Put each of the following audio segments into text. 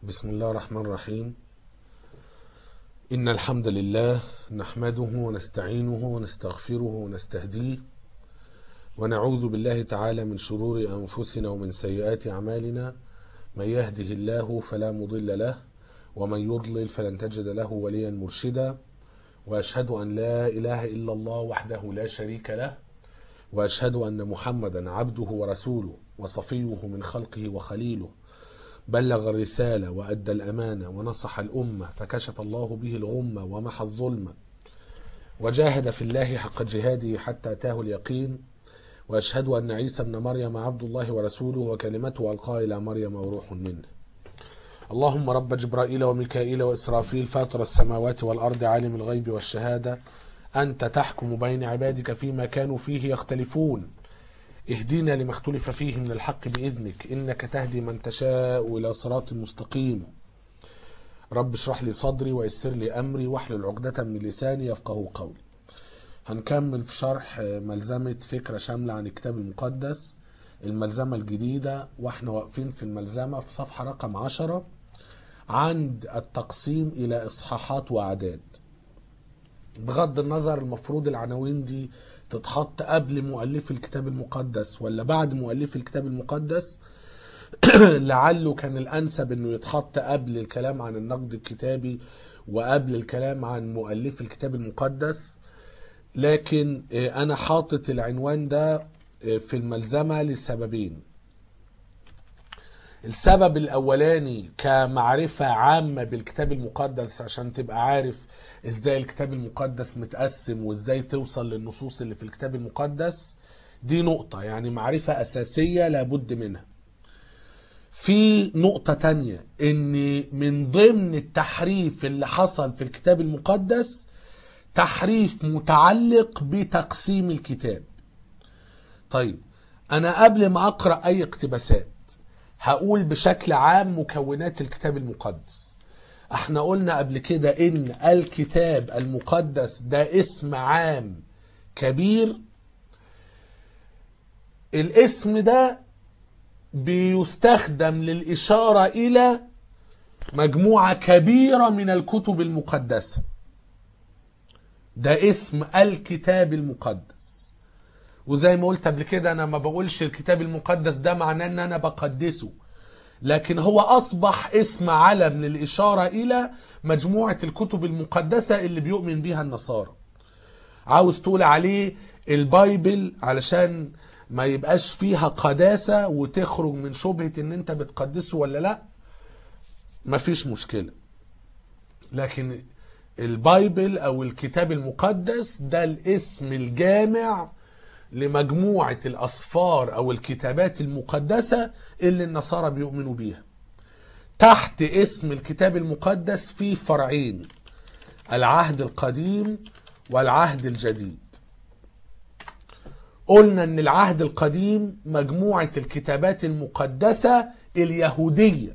بسم الله الرحمن الرحيم إن الحمد لله نحمده ونستعينه ونستغفره ونستهديه ونعوذ بالله تعالى من شرور أنفسنا ومن سيئات أعمالنا من يهده الله فلا مضل له ومن يضلل فلن تجد له وليا مرشدا وأشهد أن لا إله إلا الله وحده لا شريك له وأشهد أن محمدا عبده ورسوله وصفيه من خلقه وخليله بلغ الرسالة وأدى الأمانة ونصح الأمة فكشف الله به الغمة ومحى الظلمة وجاهد في الله حق جهاده حتى أتاه اليقين وأشهد أن عيسى ابن مريم عبد الله ورسوله وكلمته ألقاه إلى مريم وروح منه اللهم رب جبرائيل وميكائيل وإسرافيل فاطر السماوات والأرض عالم الغيب والشهادة أنت تحكم بين عبادك فيما كانوا فيه يختلفون اهدنا لما اختلف فيه من الحق بإذنك إنك تهدي من تشاء إلى صراط مستقيم رب اشرح لي صدري ويسر لي أمري واحلل عقدة من لساني يفقه قولي هنكمل في شرح ملزمة فكرة شاملة عن الكتاب المقدس الملزمة الجديدة واحنا واقفين في الملزمة في صفحة رقم عشرة عند التقسيم إلى إصحاحات وأعداد بغض النظر المفروض العناوين دي تتحط قبل مؤلف الكتاب المقدس ولا بعد مؤلف الكتاب المقدس لعله كان الأنسب أنه يتحط قبل الكلام عن النقد الكتابي وقبل الكلام عن مؤلف الكتاب المقدس لكن أنا حاطط العنوان ده في الملزمة لسببين السبب الأولاني كمعرفة عامة بالكتاب المقدس عشان تبقى عارف ازاي الكتاب المقدس متقسم وازاي توصل للنصوص اللي في الكتاب المقدس دي نقطة يعني معرفة أساسية لابد منها في نقطة تانية ان من ضمن التحريف اللي حصل في الكتاب المقدس تحريف متعلق بتقسيم الكتاب طيب انا قبل ما اقرأ اي اقتباسات هقول بشكل عام مكونات الكتاب المقدس احنا قلنا قبل كده ان الكتاب المقدس ده اسم عام كبير الاسم ده بيستخدم للإشارة إلى مجموعة كبيرة من الكتب المقدسة ده اسم الكتاب المقدس وزي ما قلت قبل كده أنا ما بقولش الكتاب المقدس ده معناه أن أنا بقدسه لكن هو أصبح اسم علم للإشارة إلى مجموعة الكتب المقدسة اللي بيؤمن بها النصارى عاوز تقول عليه البايبل علشان ما يبقاش فيها قداسة وتخرج من شبهة ان انت بتقدسه ولا لا مفيش مشكلة لكن البايبل او الكتاب المقدس ده الاسم الجامع لمجموعة الأصفار أو الكتابات المقدسة اللي النصارى بيؤمنوا بيها تحت اسم الكتاب المقدس في فرعين العهد القديم والعهد الجديد قلنا ان العهد القديم مجموعة الكتابات المقدسة اليهودية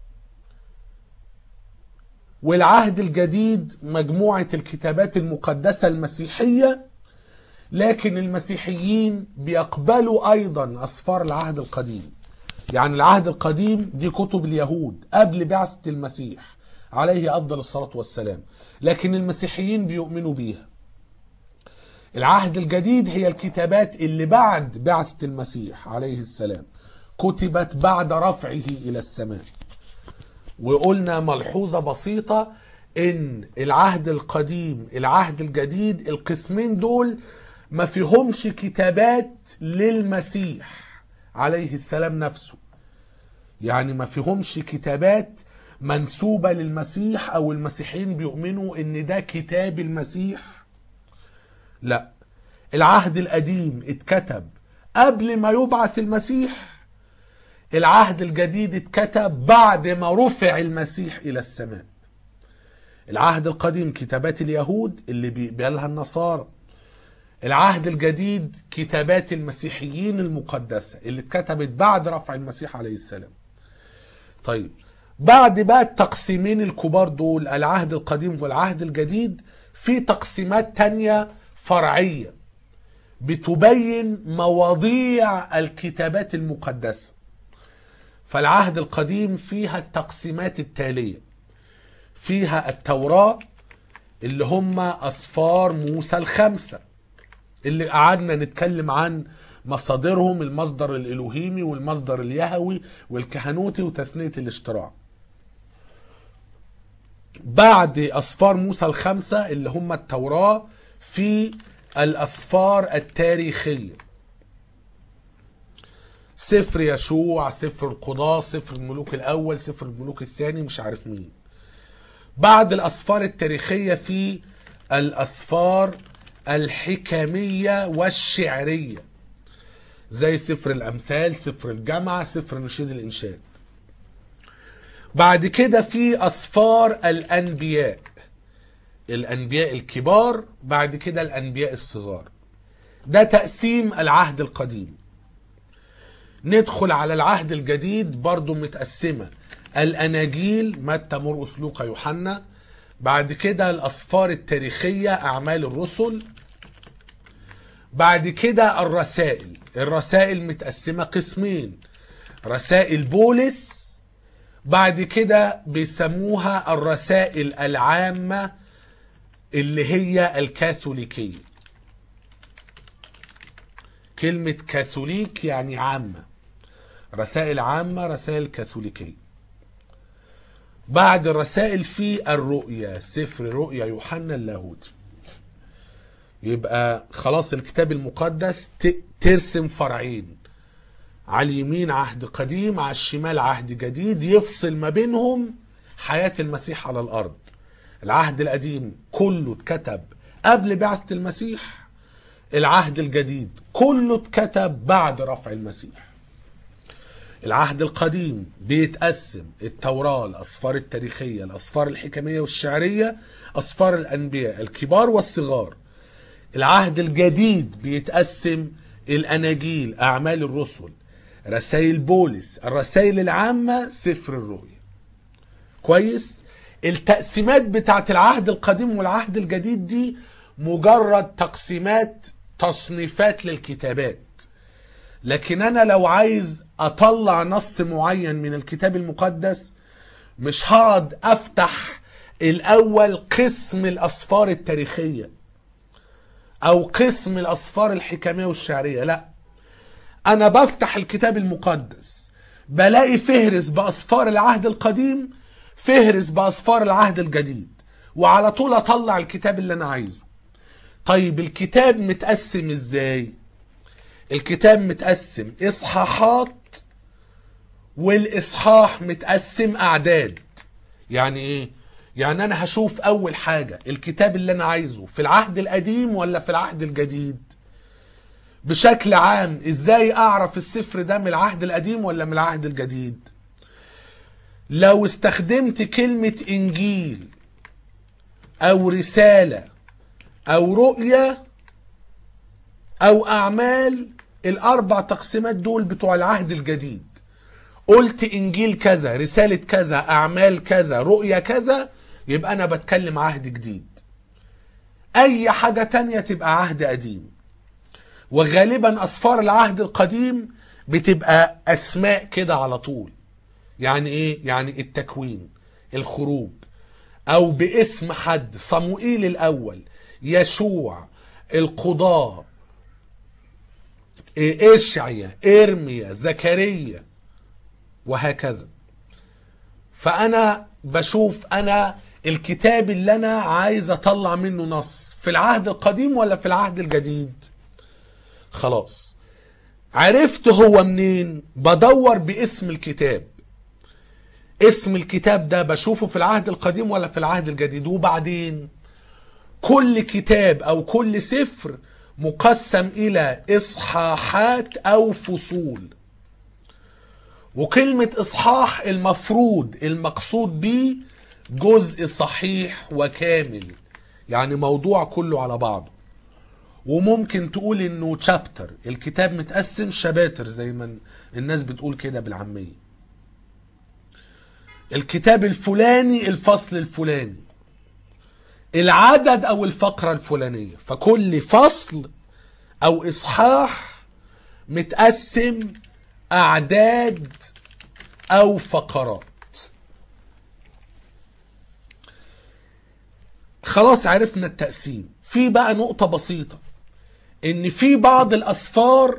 والعهد الجديد مجموعة الكتابات المقدسة المسيحية لكن المسيحيين بيقبلوا ايضا اسفار العهد القديم يعني العهد القديم دي كتب اليهود قبل بعثة المسيح عليه افضل الصلاة والسلام لكن المسيحيين بيؤمنوا بيها العهد الجديد هي الكتابات اللي بعد بعثة المسيح عليه السلام كتبت بعد رفعه الى السماء وقلنا ملحوظة بسيطة ان العهد القديم العهد الجديد القسمين دول ما فيهمش كتابات للمسيح عليه السلام نفسه يعني ما فيهمش كتابات منسوبة للمسيح او المسيحيين بيؤمنوا ان ده كتاب المسيح لا العهد القديم اتكتب قبل ما يبعث المسيح العهد الجديد اتكتب بعد ما رفع المسيح الى السماء العهد القديم كتابات اليهود اللي بيقبلها النصارى العهد الجديد كتابات المسيحيين المقدسة اللي اتكتبت بعد رفع المسيح عليه السلام طيب بعد بقى التقسيمين الكبار دول العهد القديم والعهد الجديد في تقسيمات تانية فرعية بتبين مواضيع الكتابات المقدسة فالعهد القديم فيها التقسيمات التالية فيها التوراة اللي هم أصفار موسى الخمسة اللي قعدنا نتكلم عن مصادرهم المصدر الإلوهيمي والمصدر اليهوي والكهنوتي وتثنية الاشتراع بعد أصفار موسى الخمسة اللي هم التوراة في الأصفار التاريخية سفر يشوع سفر القضاة سفر الملوك الأول سفر الملوك الثاني مش عارف مين بعد الأصفار التاريخية في الأصفار الحكمية والشعرية زي سفر الأمثال سفر الجامعة سفر نشيد الإنشاد بعد كده في أصفار الأنبياء الأنبياء الكبار بعد كده الأنبياء الصغار ده تقسيم العهد القديم ندخل على العهد الجديد برضو متقسمة الأناجيل متى مرقس لوقا يوحنا بعد كده الأصفار التاريخية أعمال الرسل بعد كده الرسائل الرسائل متقسمة قسمين رسائل بولس بعد كده بيسموها الرسائل العامة اللي هي الكاثوليكية كلمة كاثوليك يعني عامة رسائل عامة رسائل كاثوليكية بعد الرسائل في الرؤيا سفر رؤيا يوحنا اللاهوتي يبقى خلاص الكتاب المقدس ت- ترسم فرعين على اليمين عهد قديم على الشمال عهد جديد يفصل ما بينهم حياة المسيح على الأرض العهد القديم كله اتكتب قبل بعثة المسيح العهد الجديد كله اتكتب بعد رفع المسيح العهد القديم بيتقسم التوراة الأصفار التاريخية الأصفار الحكمية والشعرية أصفار الأنبياء الكبار والصغار العهد الجديد بيتقسم الأناجيل أعمال الرسل رسائل بولس الرسائل العامة سفر الرؤيا كويس التقسيمات بتاعت العهد القديم والعهد الجديد دي مجرد تقسيمات تصنيفات للكتابات لكن انا لو عايز اطلع نص معين من الكتاب المقدس مش هقعد افتح الاول قسم الاسفار التاريخيه او قسم الاسفار الحكميه والشعريه لا انا بفتح الكتاب المقدس بلاقي فهرس باسفار العهد القديم فهرس باسفار العهد الجديد وعلى طول اطلع الكتاب اللي انا عايزه طيب الكتاب متقسم ازاي الكتاب متقسم اصحاحات والاصحاح متقسم اعداد يعني ايه يعني انا هشوف اول حاجة الكتاب اللي انا عايزه في العهد القديم ولا في العهد الجديد بشكل عام ازاي اعرف السفر ده من العهد القديم ولا من العهد الجديد لو استخدمت كلمة انجيل او رسالة او رؤية او اعمال الاربع تقسيمات دول بتوع العهد الجديد قلت انجيل كذا رسالة كذا اعمال كذا رؤية كذا يبقى انا بتكلم عهد جديد اي حاجة تانية تبقى عهد قديم وغالبا اسفار العهد القديم بتبقى اسماء كده على طول يعني ايه يعني التكوين الخروج او باسم حد صموئيل الاول يشوع القضاة اشعيا ارميا زكريا وهكذا فانا بشوف انا الكتاب اللي انا عايز اطلع منه نص في العهد القديم ولا في العهد الجديد خلاص عرفت هو منين بدور باسم الكتاب اسم الكتاب ده بشوفه في العهد القديم ولا في العهد الجديد وبعدين كل كتاب او كل سفر مقسم الى اصحاحات او فصول وكلمة اصحاح المفروض المقصود بيه جزء صحيح وكامل يعني موضوع كله على بعضه وممكن تقول انه تشابتر الكتاب متقسم شباتر زي ما الناس بتقول كده بالعامية الكتاب الفلاني الفصل الفلاني العدد او الفقرة الفلانية فكل فصل او اصحاح متقسم اعداد او فقرات خلاص عرفنا التقسيم في بقى نقطة بسيطة ان في بعض الاسفار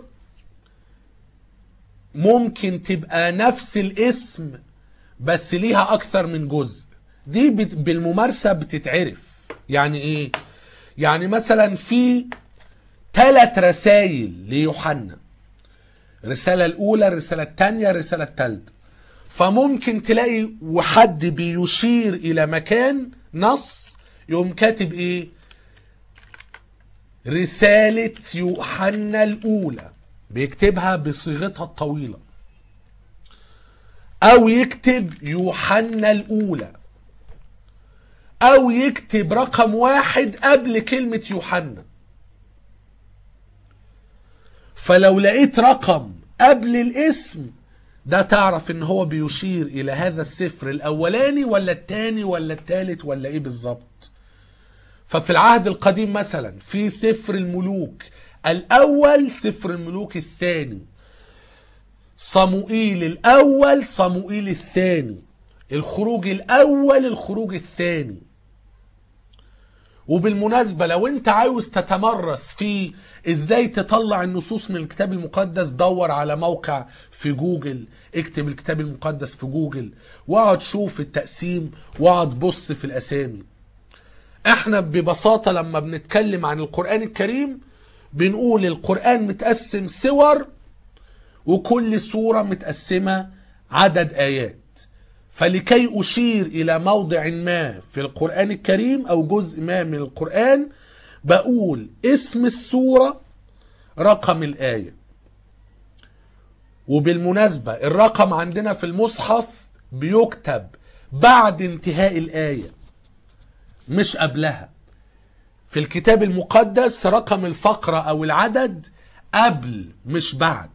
ممكن تبقى نفس الاسم بس ليها اكثر من جزء دي بت- بالممارسة بتتعرف يعني ايه يعني مثلا في ثلاث رسائل ليوحنا الرسالة الأولى الرسالة الثانية الرسالة الثالثة فممكن تلاقي وحد بيشير إلى مكان نص يقوم كاتب إيه رسالة يوحنا الأولى بيكتبها بصيغتها الطويلة أو يكتب يوحنا الأولى أو يكتب رقم واحد قبل كلمة يوحنا فلو لقيت رقم قبل الاسم ده تعرف ان هو بيشير الى هذا السفر الاولاني ولا التاني ولا التالت ولا ايه بالظبط ففي العهد القديم مثلا في سفر الملوك الاول سفر الملوك الثاني صموئيل الاول صموئيل الثاني الخروج الاول الخروج الثاني وبالمناسبة لو انت عاوز تتمرس في ازاي تطلع النصوص من الكتاب المقدس دور على موقع في جوجل اكتب الكتاب المقدس في جوجل واقعد شوف التقسيم واقعد بص في الاسامي احنا ببساطة لما بنتكلم عن القرآن الكريم بنقول القرآن متقسم سور وكل سورة متقسمة عدد آيات فلكي أشير إلى موضع ما في القرآن الكريم أو جزء ما من القرآن بقول اسم السورة رقم الآية وبالمناسبة الرقم عندنا في المصحف بيكتب بعد انتهاء الآية مش قبلها في الكتاب المقدس رقم الفقرة أو العدد قبل مش بعد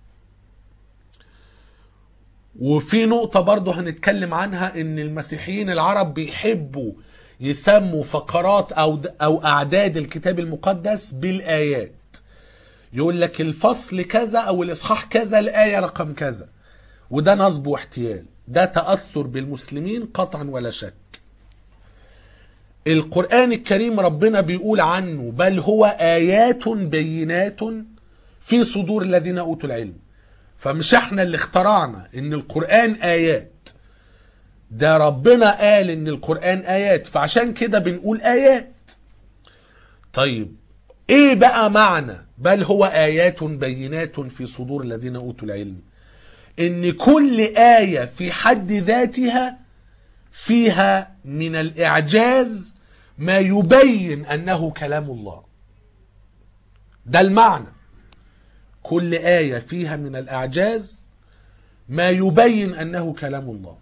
وفي نقطة برضه هنتكلم عنها ان المسيحيين العرب بيحبوا يسموا فقرات او او اعداد الكتاب المقدس بالايات يقول لك الفصل كذا او الاصحاح كذا الايه رقم كذا وده نصب واحتيال ده تاثر بالمسلمين قطعا ولا شك القران الكريم ربنا بيقول عنه بل هو ايات بينات في صدور الذين اوتوا العلم فمش احنا اللي اخترعنا ان القرآن آيات ده ربنا قال ان القرآن آيات فعشان كده بنقول آيات طيب ايه بقى معنى بل هو آيات بينات في صدور الذين أوتوا العلم ان كل آية في حد ذاتها فيها من الإعجاز ما يبين أنه كلام الله ده المعنى كل آية فيها من الأعجاز ما يبين أنه كلام الله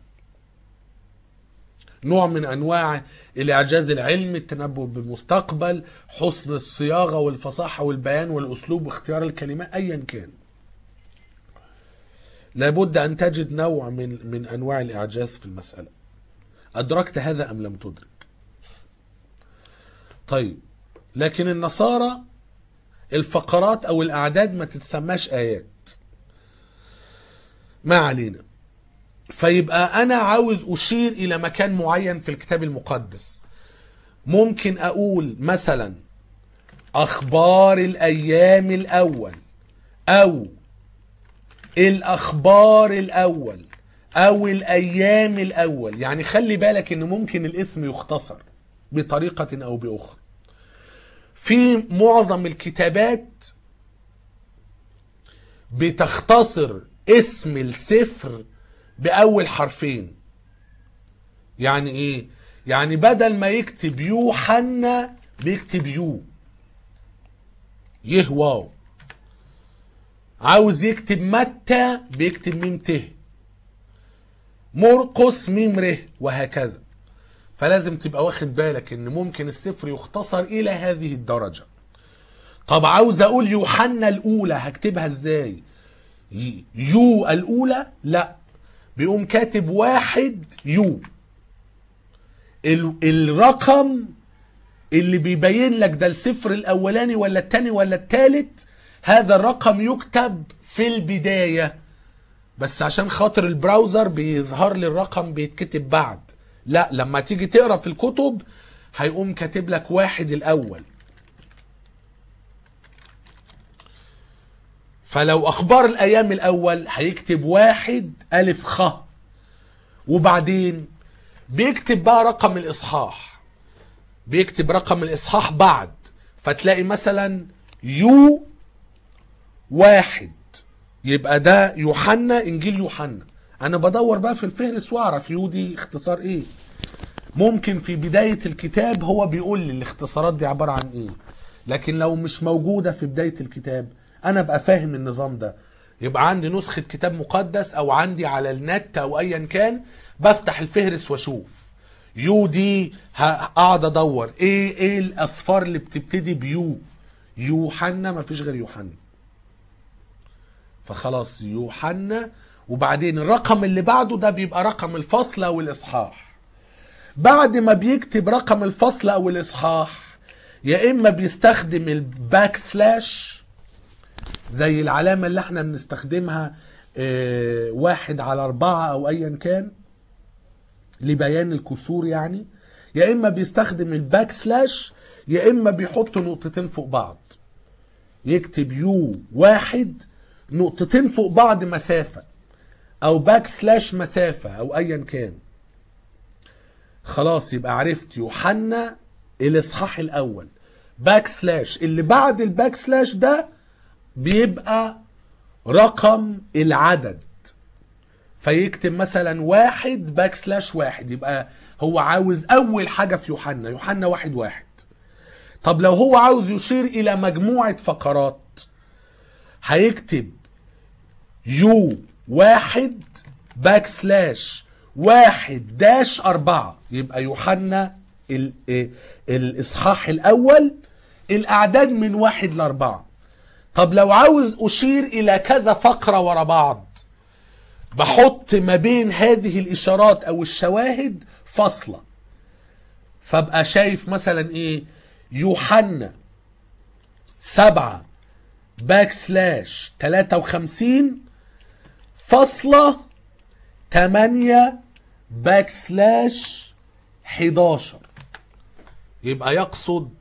نوع من أنواع الإعجاز العلمي التنبؤ بالمستقبل حسن الصياغة والفصاحة والبيان والأسلوب واختيار الكلمات أيا كان لابد أن تجد نوع من, من أنواع الإعجاز في المسألة أدركت هذا أم لم تدرك طيب لكن النصارى الفقرات او الاعداد ما تتسماش ايات ما علينا فيبقى انا عاوز اشير الى مكان معين في الكتاب المقدس ممكن اقول مثلا اخبار الايام الاول او الاخبار الاول او الايام الاول يعني خلي بالك ان ممكن الاسم يختصر بطريقة او باخرى في معظم الكتابات بتختصر اسم السفر بأول حرفين يعني ايه يعني بدل ما يكتب يوحنا بيكتب يو يه واو عاوز يكتب متى بيكتب ميم ته مرقس ميم ره وهكذا فلازم تبقى واخد بالك ان ممكن السفر يختصر الى هذه الدرجة طب عاوز اقول يوحنا الاولى هكتبها ازاي يو الاولى لا بيقوم كاتب واحد يو ال الرقم اللي بيبين لك ده السفر الاولاني ولا التاني ولا التالت هذا الرقم يكتب في البداية بس عشان خاطر البراوزر بيظهر لي الرقم بيتكتب بعد لا لما تيجي تقرا في الكتب هيقوم كاتب لك واحد الاول فلو اخبار الايام الاول هيكتب واحد الف خ وبعدين بيكتب بقى رقم الاصحاح بيكتب رقم الاصحاح بعد فتلاقي مثلا يو واحد يبقى ده يوحنا انجيل يوحنا انا بدور بقى في الفهرس واعرف يو دي اختصار ايه ممكن في بداية الكتاب هو بيقول لي الاختصارات دي عبارة عن ايه لكن لو مش موجودة في بداية الكتاب انا ابقى فاهم النظام ده يبقى عندي نسخة كتاب مقدس او عندي على النت او ايا كان بفتح الفهرس واشوف يو دي هقعد ادور ايه ايه الاصفار اللي بتبتدي بيو يوحنا مفيش غير يوحنا فخلاص يوحنا وبعدين الرقم اللي بعده ده بيبقى رقم الفصل او الاصحاح بعد ما بيكتب رقم الفصل او الاصحاح يا اما بيستخدم الباك سلاش زي العلامة اللي احنا بنستخدمها اه واحد على اربعة او ايا كان لبيان الكسور يعني يا اما بيستخدم الباك سلاش يا اما بيحط نقطتين فوق بعض يكتب يو واحد نقطتين فوق بعض مسافة او باك سلاش مسافة او ايا كان خلاص يبقى عرفت يوحنا الاصحاح الاول باك سلاش اللي بعد الباك سلاش ده بيبقى رقم العدد فيكتب مثلا واحد باك سلاش واحد يبقى هو عاوز اول حاجة في يوحنا يوحنا واحد واحد طب لو هو عاوز يشير الى مجموعة فقرات هيكتب يو واحد باك سلاش واحد داش أربعة يبقى يوحنا ال- إيه الإصحاح الأول الأعداد من واحد لأربعة طب لو عاوز أشير إلى كذا فقرة ورا بعض بحط ما بين هذه الإشارات أو الشواهد فاصلة فابقى شايف مثلا إيه يوحنا سبعة باك سلاش تلاتة وخمسين فاصلة تمانية باك سلاش حداشر يبقى يقصد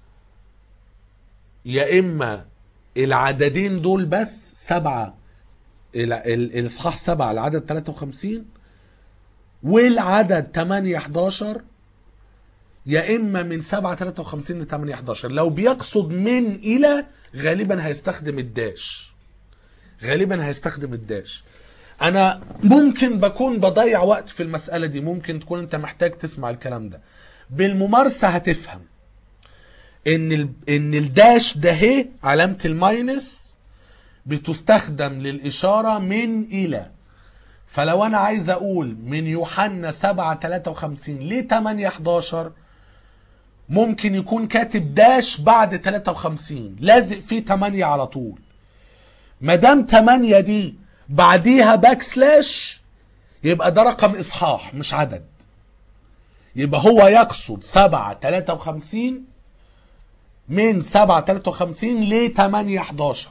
يا إما العددين دول بس سبعة ال- ال- الإصحاح سبعة العدد تلاتة وخمسين والعدد تمانية حداشر يا اما من 7 53 ل 8 11 لو بيقصد من الى غالبا هيستخدم الداش غالبا هيستخدم الداش انا ممكن بكون بضيع وقت في المساله دي ممكن تكون انت محتاج تسمع الكلام ده بالممارسه هتفهم ان ال... ان الداش ده هي علامه الماينس بتستخدم للاشاره من الى فلو انا عايز اقول من يوحنا 7 53 ل 8 11 ممكن يكون كاتب داش بعد 53 لازق فيه 8 على طول ما دام 8 دي بعديها باك سلاش يبقى ده رقم اصحاح مش عدد يبقى هو يقصد 7 53 من 7 53 ل 8 11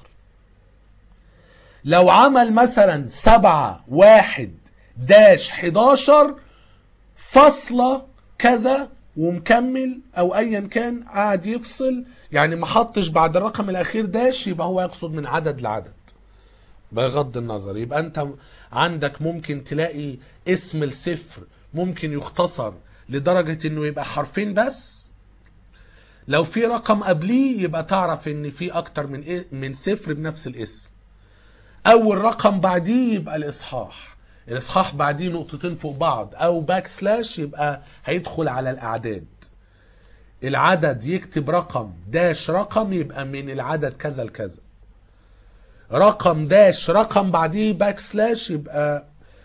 لو عمل مثلا 7 1 داش 11 فاصلة كذا ومكمل او ايا كان قاعد يفصل يعني ما حطش بعد الرقم الاخير داش يبقى هو يقصد من عدد لعدد بغض النظر يبقى انت عندك ممكن تلاقي اسم الصفر ممكن يختصر لدرجة انه يبقى حرفين بس لو في رقم قبليه يبقى تعرف ان في اكتر من إيه من صفر بنفس الاسم اول رقم بعديه يبقى الاصحاح الاصحاح بعديه نقطتين فوق بعض او باك سلاش يبقى هيدخل على الاعداد العدد يكتب رقم داش رقم يبقى من العدد كذا لكذا رقم داش رقم بعديه باك سلاش يبقى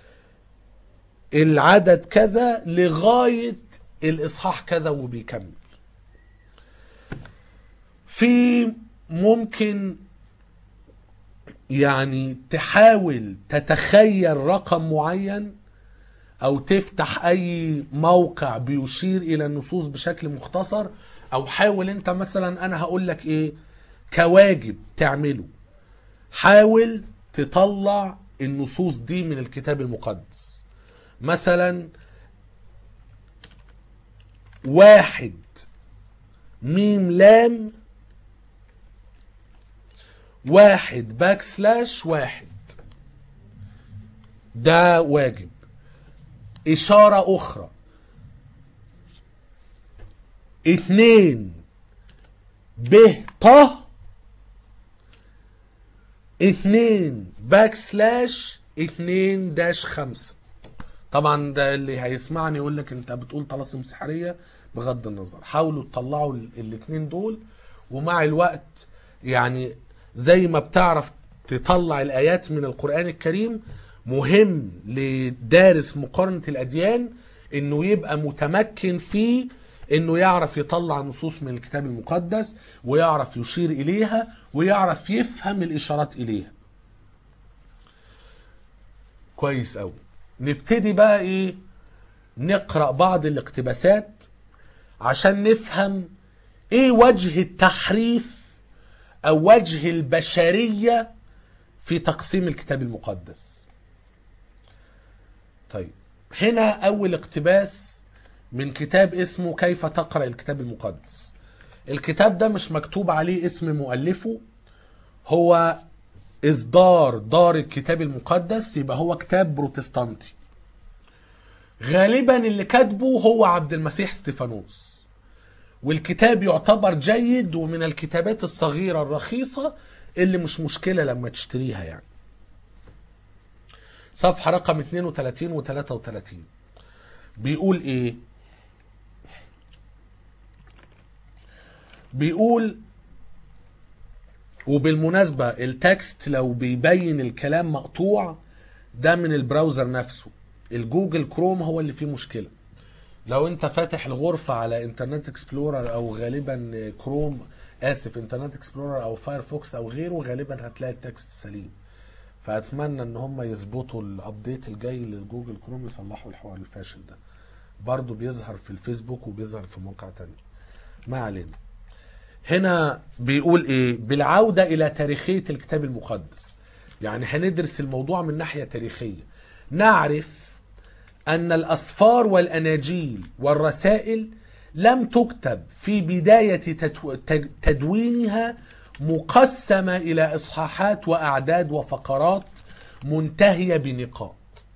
العدد كذا لغاية الإصحاح كذا وبيكمل في ممكن يعني تحاول تتخيل رقم معين او تفتح اي موقع بيشير الى النصوص بشكل مختصر او حاول انت مثلا انا هقول لك ايه كواجب تعمله حاول تطلع النصوص دي من الكتاب المقدس مثلا واحد ميم لام واحد باك سلاش واحد ده واجب إشارة أخرى اتنين ب ط اتنين باك سلاش اتنين داش خمسة طبعا ده اللي هيسمعني يقول لك انت بتقول طلاسم سحرية بغض النظر حاولوا تطلعوا ال- الاتنين دول ومع الوقت يعني زي ما بتعرف تطلع الآيات من القرآن الكريم مهم لدارس مقارنة الأديان انه يبقى متمكن في انه يعرف يطلع نصوص من الكتاب المقدس ويعرف يشير اليها ويعرف يفهم الاشارات اليها كويس قوي نبتدي بقى ايه نقرا بعض الاقتباسات عشان نفهم ايه وجه التحريف او وجه البشريه في تقسيم الكتاب المقدس طيب هنا اول اقتباس من كتاب اسمه كيف تقرا الكتاب المقدس الكتاب ده مش مكتوب عليه اسم مؤلفه هو اصدار دار الكتاب المقدس يبقى هو كتاب بروتستانتي غالبا اللي كاتبه هو عبد المسيح ستيفانوس والكتاب يعتبر جيد ومن الكتابات الصغيرة الرخيصة اللي مش مشكلة لما تشتريها يعني صفحة رقم 32 و 33 بيقول ايه بيقول وبالمناسبة التكست لو بيبين الكلام مقطوع ده من البراوزر نفسه الجوجل كروم هو اللي فيه مشكلة لو انت فاتح الغرفة على انترنت اكسبلورر او غالبا كروم اسف انترنت اكسبلورر او فايرفوكس او غيره غالبا هتلاقي التكست سليم فاتمنى ان هم يظبطوا الابديت الجاي للجوجل كروم يصلحوا الحوار الفاشل ده برضو بيظهر في الفيسبوك وبيظهر في موقع تاني ما علينا هنا بيقول ايه بالعودة الى تاريخية الكتاب المقدس يعني هندرس الموضوع من ناحية تاريخية نعرف ان الاسفار والاناجيل والرسائل لم تكتب في بداية تتو- تج- تدوينها مقسمة الى اصحاحات واعداد وفقرات منتهية بنقاط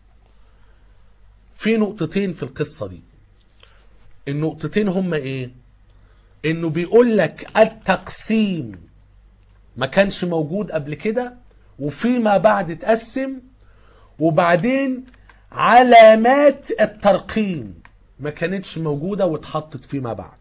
في نقطتين في القصة دي النقطتين هما ايه انه بيقول لك التقسيم ما كانش موجود قبل كده وفيما بعد اتقسم وبعدين علامات الترقيم ما كانتش موجودة واتحطت فيما بعد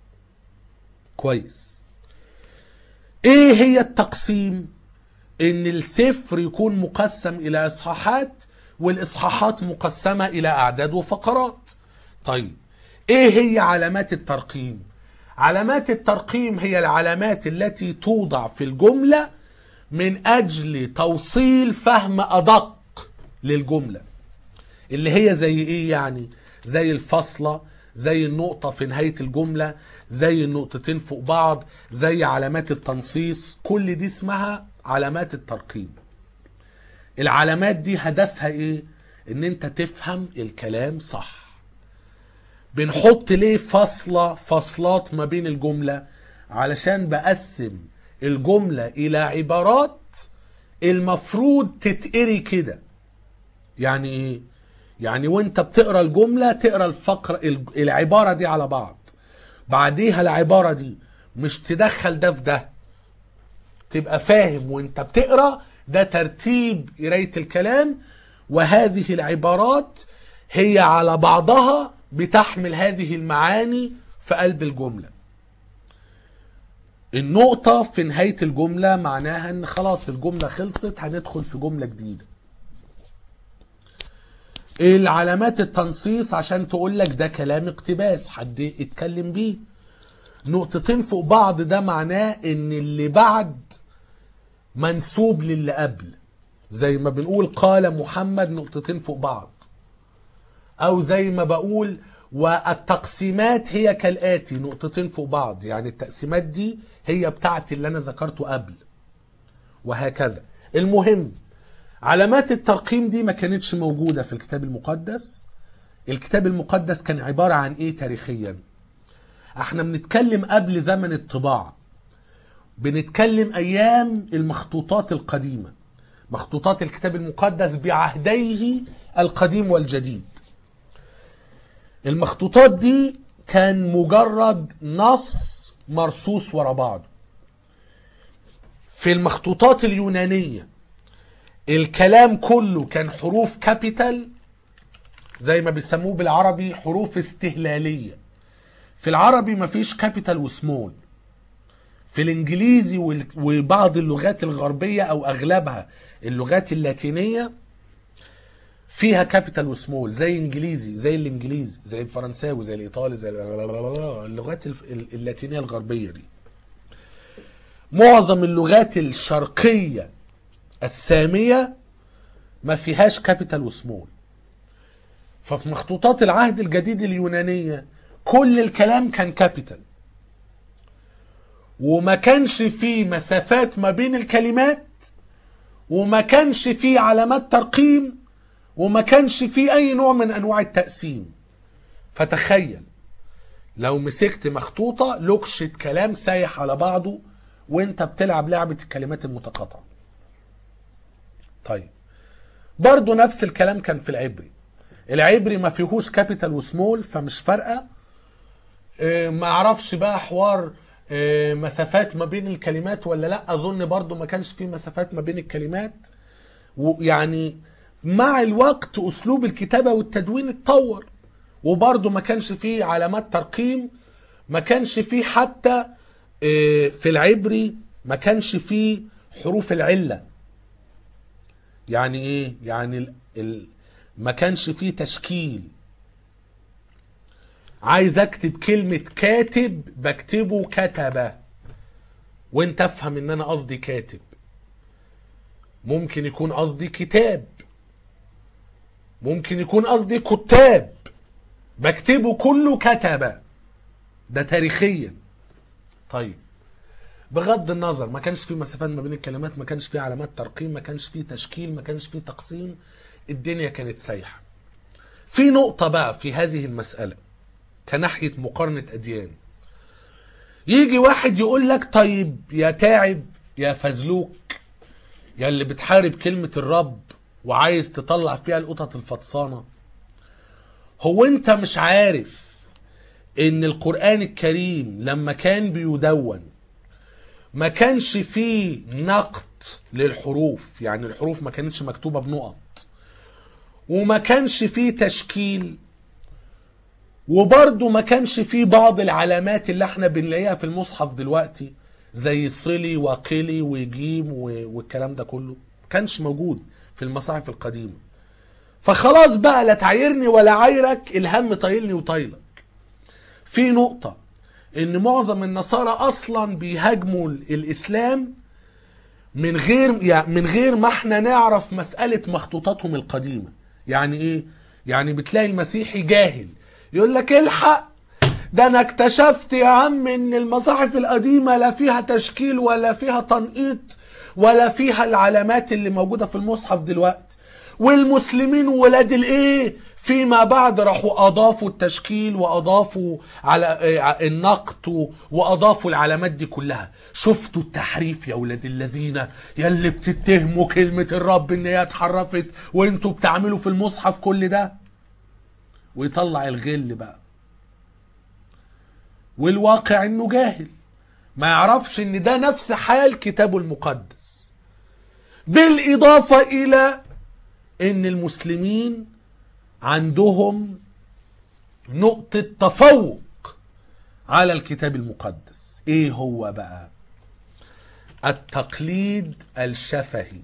كويس ايه هي التقسيم ان السفر يكون مقسم الى اصحاحات والاصحاحات مقسمة الى اعداد وفقرات طيب ايه هي علامات الترقيم علامات الترقيم هي العلامات التي توضع في الجملة من اجل توصيل فهم ادق للجمله اللي هي زي ايه يعني زي الفاصلة زي النقطة في نهاية الجملة زي النقطتين فوق بعض زي علامات التنصيص كل دي اسمها علامات الترقيم العلامات دي هدفها ايه ان انت تفهم الكلام صح بنحط ليه فاصلة فاصلات ما بين الجملة علشان بقسم الجملة الى عبارات المفروض تتقري كده يعني ايه يعني وانت بتقرا الجمله تقرا الفقره الج- العباره دي على بعض بعديها العباره دي مش تدخل ده في ده تبقى فاهم وانت بتقرا ده ترتيب قرايه الكلام وهذه العبارات هي على بعضها بتحمل هذه المعاني في قلب الجمله النقطه في نهايه الجمله معناها ان خلاص الجمله خلصت هندخل في جمله جديده العلامات التنصيص عشان تقول لك ده كلام اقتباس حد اتكلم بيه نقطتين فوق بعض ده معناه ان اللي بعد منسوب للي قبل زي ما بنقول قال محمد نقطتين فوق بعض او زي ما بقول والتقسيمات هي كالاتي نقطتين فوق بعض يعني التقسيمات دي هي بتاعتي اللي انا ذكرته قبل وهكذا المهم علامات الترقيم دي ما كانتش موجودة في الكتاب المقدس الكتاب المقدس كان عبارة عن ايه تاريخيا احنا بنتكلم قبل زمن الطباعة بنتكلم ايام المخطوطات القديمة مخطوطات الكتاب المقدس بعهديه القديم والجديد المخطوطات دي كان مجرد نص مرصوص ورا بعضه في المخطوطات اليونانية الكلام كله كان حروف كابيتال زي ما بيسموه بالعربي حروف استهلالية في العربي مفيش كابيتال وسمول في الانجليزي وال- وبعض اللغات الغربية او اغلبها اللغات اللاتينية فيها كابيتال وسمول زي انجليزي زي الانجليزي زي الفرنساوي زي الايطالي زي اللغات الف- اللاتينية الغربية دي معظم اللغات الشرقية السامية ما فيهاش كابيتال وسمول ففي مخطوطات العهد الجديد اليونانية كل الكلام كان كابيتال وما كانش فيه مسافات ما بين الكلمات وما كانش فيه علامات ترقيم وما كانش فيه اي نوع من انواع التقسيم فتخيل لو مسكت مخطوطة لكشة كلام سايح على بعضه وانت بتلعب لعبة الكلمات المتقاطعة طيب برضو نفس الكلام كان في العبري العبري ما فيهوش كابيتال وسمول فمش فارقة اه، ما اعرفش بقى حوار اه، مسافات ما بين الكلمات ولا لا اظن برضو ما كانش في مسافات ما بين الكلمات ويعني مع الوقت اسلوب الكتابة والتدوين اتطور وبرضو ما كانش فيه علامات ترقيم ما كانش فيه حتى اه، في العبري ما كانش فيه حروف العله يعني ايه يعني ال... ال... ما كانش فيه تشكيل عايز اكتب كلمة كاتب بكتبه كتبة وانت افهم ان انا قصدي كاتب ممكن يكون قصدي كتاب ممكن يكون قصدي كتاب بكتبه كله كتبة ده تاريخيا طيب بغض النظر ما كانش في مسافات ما بين الكلمات ما كانش في علامات ترقيم ما كانش في تشكيل ما كانش في تقسيم الدنيا كانت سايحة في نقطة بقى في هذه المسألة كناحية مقارنة أديان يجي واحد يقول لك طيب يا تعب يا فزلوك يا اللي بتحارب كلمة الرب وعايز تطلع فيها القطط الفطسانة هو انت مش عارف ان القرآن الكريم لما كان بيدون ما كانش فيه نقط للحروف يعني الحروف ما كانتش مكتوبة بنقط وما كانش فيه تشكيل وبرضه ما كانش فيه بعض العلامات اللي احنا بنلاقيها في المصحف دلوقتي زي صلي وقلي وجيم و- والكلام ده كله ما كانش موجود في المصاحف القديمة فخلاص بقى لا تعايرني ولا عايرك الهم طايلني وطايلك في نقطة ان معظم النصارى اصلا بيهاجموا الاسلام من غير يعني من غير ما احنا نعرف مسألة مخطوطاتهم القديمة يعني ايه يعني بتلاقي المسيحي جاهل يقول لك الحق ده انا اكتشفت يا عم ان المصاحف القديمة لا فيها تشكيل ولا فيها تنقيط ولا فيها العلامات اللي موجودة في المصحف دلوقتي والمسلمين ولاد الايه فيما بعد راحوا اضافوا التشكيل واضافوا على آه، النقط واضافوا العلامات دي كلها شفتوا التحريف يا ولاد الذين يا اللي بتتهموا كلمة الرب ان هي اتحرفت وانتوا بتعملوا في المصحف كل ده ويطلع الغل بقى والواقع انه جاهل ما يعرفش ان ده نفس حال كتابه المقدس بالاضافة الى ان المسلمين عندهم نقطة تفوق على الكتاب المقدس ايه هو بقى التقليد الشفهي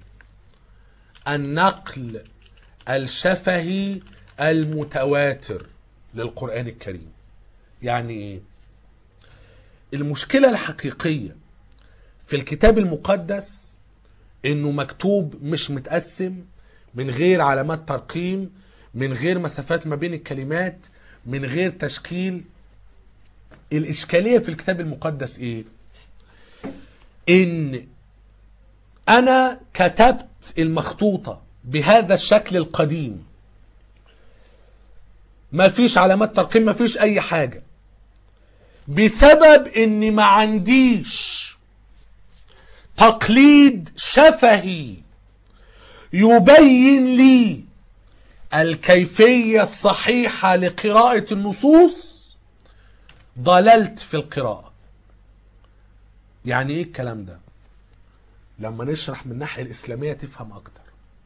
النقل الشفهي المتواتر للقرآن الكريم يعني ايه المشكلة الحقيقية في الكتاب المقدس انه مكتوب مش متقسم من غير علامات ترقيم من غير مسافات ما بين الكلمات من غير تشكيل الإشكالية في الكتاب المقدس إيه؟ إن أنا كتبت المخطوطة بهذا الشكل القديم ما فيش علامات ترقيم ما فيش اي حاجة بسبب اني ما عنديش تقليد شفهي يبين لي الكيفية الصحيحة لقراءة النصوص ضللت في القراءة يعني ايه الكلام ده لما نشرح من الناحية الإسلامية تفهم أكتر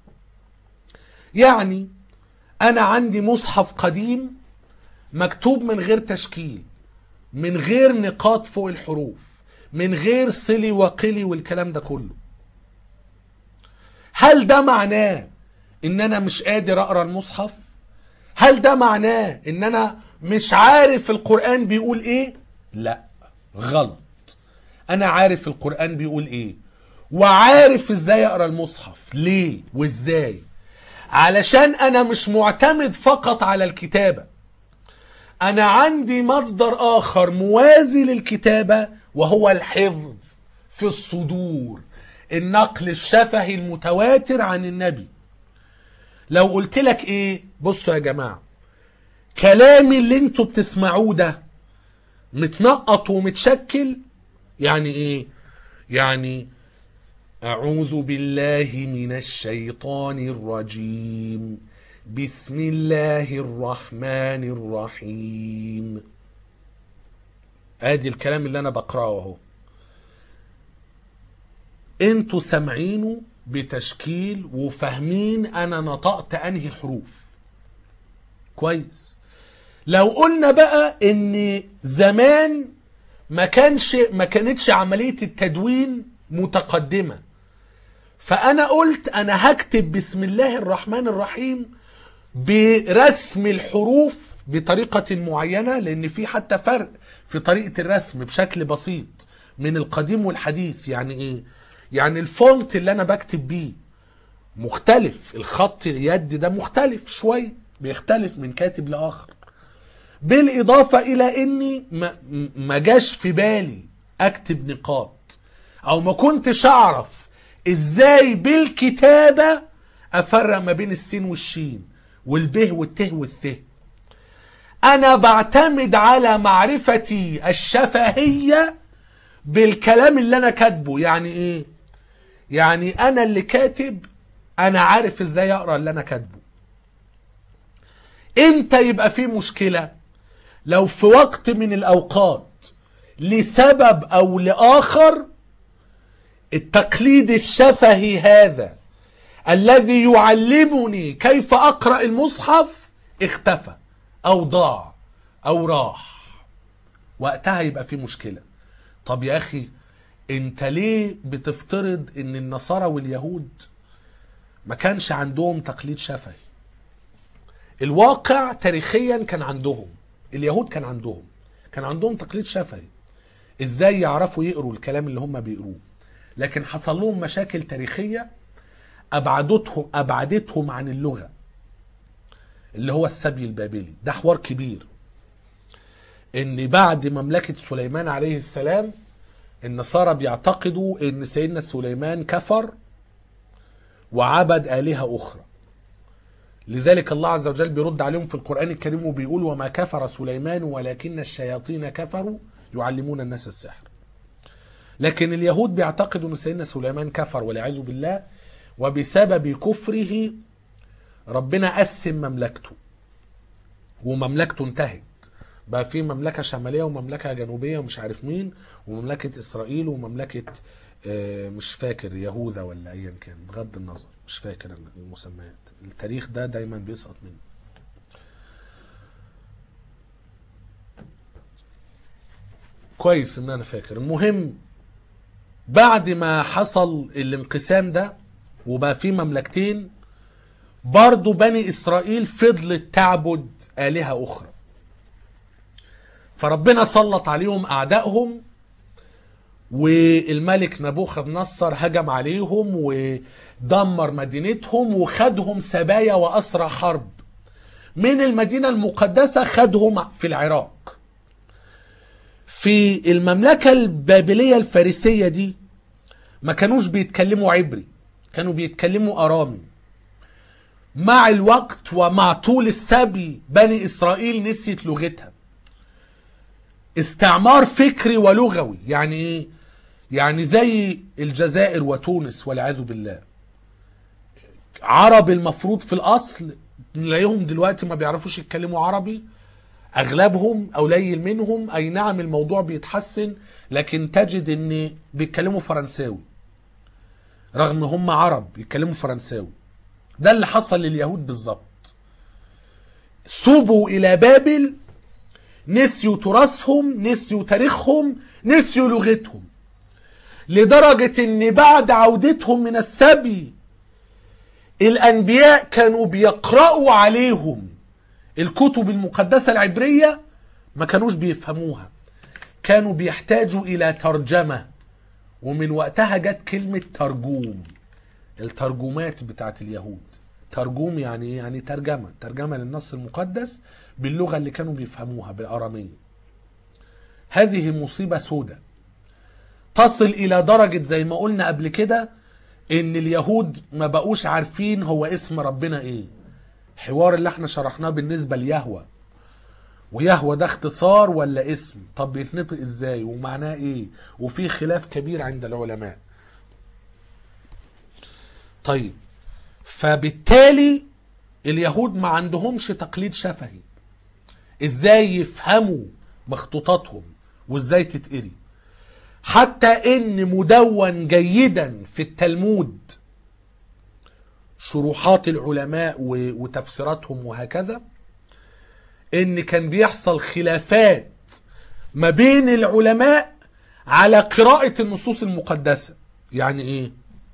يعني أنا عندي مصحف قديم مكتوب من غير تشكيل من غير نقاط فوق الحروف من غير صلي وقلي والكلام ده كله هل ده معناه ان انا مش قادر اقرا المصحف هل ده معناه ان انا مش عارف القرآن بيقول ايه لا غلط انا عارف القرآن بيقول ايه وعارف ازاي اقرا المصحف ليه وازاي علشان انا مش معتمد فقط على الكتابة انا عندي مصدر اخر موازي للكتابة وهو الحفظ في الصدور النقل الشفهي المتواتر عن النبي لو قلت لك ايه بصوا يا جماعة كلامي اللي انتوا بتسمعوه ده متنقط ومتشكل يعني ايه يعني أعوذ بالله من الشيطان الرجيم بسم الله الرحمن الرحيم ادي الكلام اللي انا بقراه اهو انتوا سامعينه بتشكيل وفاهمين انا نطقت انهي حروف كويس لو قلنا بقى ان زمان ما كانش ما كانتش عمليه التدوين متقدمه فانا قلت انا هكتب بسم الله الرحمن الرحيم برسم الحروف بطريقه معينه لان في حتى فرق في طريقه الرسم بشكل بسيط من القديم والحديث يعني ايه يعني الفونت اللي انا بكتب بيه مختلف الخط اليد ده مختلف شويه بيختلف من كاتب لاخر بالاضافه الى اني ما, ما جاش في بالي اكتب نقاط او ما كنتش اعرف ازاي بالكتابه افرق ما بين السين والشين والبه والته والث انا بعتمد على معرفتي الشفهيه بالكلام اللي انا كاتبه يعني ايه يعني انا اللي كاتب انا عارف ازاي اقرا اللي انا كاتبه امتى يبقى في مشكله لو في وقت من الاوقات لسبب او لاخر التقليد الشفهي هذا الذي يعلمني كيف اقرا المصحف اختفى او ضاع او راح وقتها يبقى في مشكله طب يا اخي انت ليه بتفترض ان النصارى واليهود ما كانش عندهم تقليد شفهي الواقع تاريخيا كان عندهم اليهود كان عندهم كان عندهم تقليد شفهي ازاي يعرفوا يقروا الكلام اللي هم بيقروه لكن حصل لهم مشاكل تاريخيه ابعدتهم ابعدتهم عن اللغه اللي هو السبي البابلي ده حوار كبير ان بعد مملكه سليمان عليه السلام النصارى بيعتقدوا ان سيدنا سليمان كفر وعبد الهه اخرى لذلك الله عز وجل بيرد عليهم في القران الكريم وبيقول وما كفر سليمان ولكن الشياطين كفروا يعلمون الناس السحر لكن اليهود بيعتقدوا ان سيدنا سليمان كفر والعياذ بالله وبسبب كفره ربنا قسم مملكته ومملكته انتهت بقى في مملكه شماليه ومملكه جنوبيه ومش عارف مين ومملكه اسرائيل ومملكه آه، مش فاكر يهوذا ولا ايا كان بغض النظر مش فاكر المسميات التاريخ ده دايما بيسقط منه كويس ان انا فاكر المهم بعد ما حصل الانقسام ده وبقى في مملكتين برضو بني اسرائيل فضلت تعبد الهه اخرى فربنا سلط عليهم اعدائهم والملك نبوخذ نصر هجم عليهم ودمر مدينتهم وخدهم سبايا واسرى حرب من المدينه المقدسه خدهم في العراق في المملكه البابليه الفارسيه دي ما كانوش بيتكلموا عبري كانوا بيتكلموا ارامي مع الوقت ومع طول السبي بني إسرائيل نسيت لغتها استعمار فكري ولغوي يعني ايه يعني زي الجزائر وتونس والعياذ بالله عرب المفروض في الاصل نلاقيهم دلوقتي ما بيعرفوش يتكلموا عربي اغلبهم او قليل منهم اي نعم الموضوع بيتحسن لكن تجد ان بيتكلموا فرنساوي رغم هم عرب بيتكلموا فرنساوي ده اللي حصل لليهود بالظبط سوبوا الى بابل نسيوا تراثهم نسيوا تاريخهم نسيوا لغتهم لدرجة ان بعد عودتهم من السبي الانبياء كانوا بيقرأوا عليهم الكتب المقدسة العبرية ما كانوش بيفهموها كانوا بيحتاجوا الى ترجمة ومن وقتها جت كلمة ترجوم الترجمات بتاعت اليهود ترجوم يعني ايه يعني ترجمة ترجمة للنص المقدس باللغة اللي كانوا بيفهموها بالأرامية هذه مصيبة سودة تصل إلى درجة زي ما قلنا قبل كده إن اليهود ما بقوش عارفين هو اسم ربنا إيه حوار اللي احنا شرحناه بالنسبة ليهوى ويهوى ده اختصار ولا اسم طب بيتنطق ازاي ومعناه ايه وفي خلاف كبير عند العلماء طيب فبالتالي اليهود ما عندهمش تقليد شفهي ازاي يفهموا مخطوطاتهم وازاي تتقري حتى ان مدون جيدا في التلمود شروحات العلماء و- وتفسيراتهم وهكذا ان كان بيحصل خلافات ما بين العلماء على قراءة النصوص المقدسة يعني ايه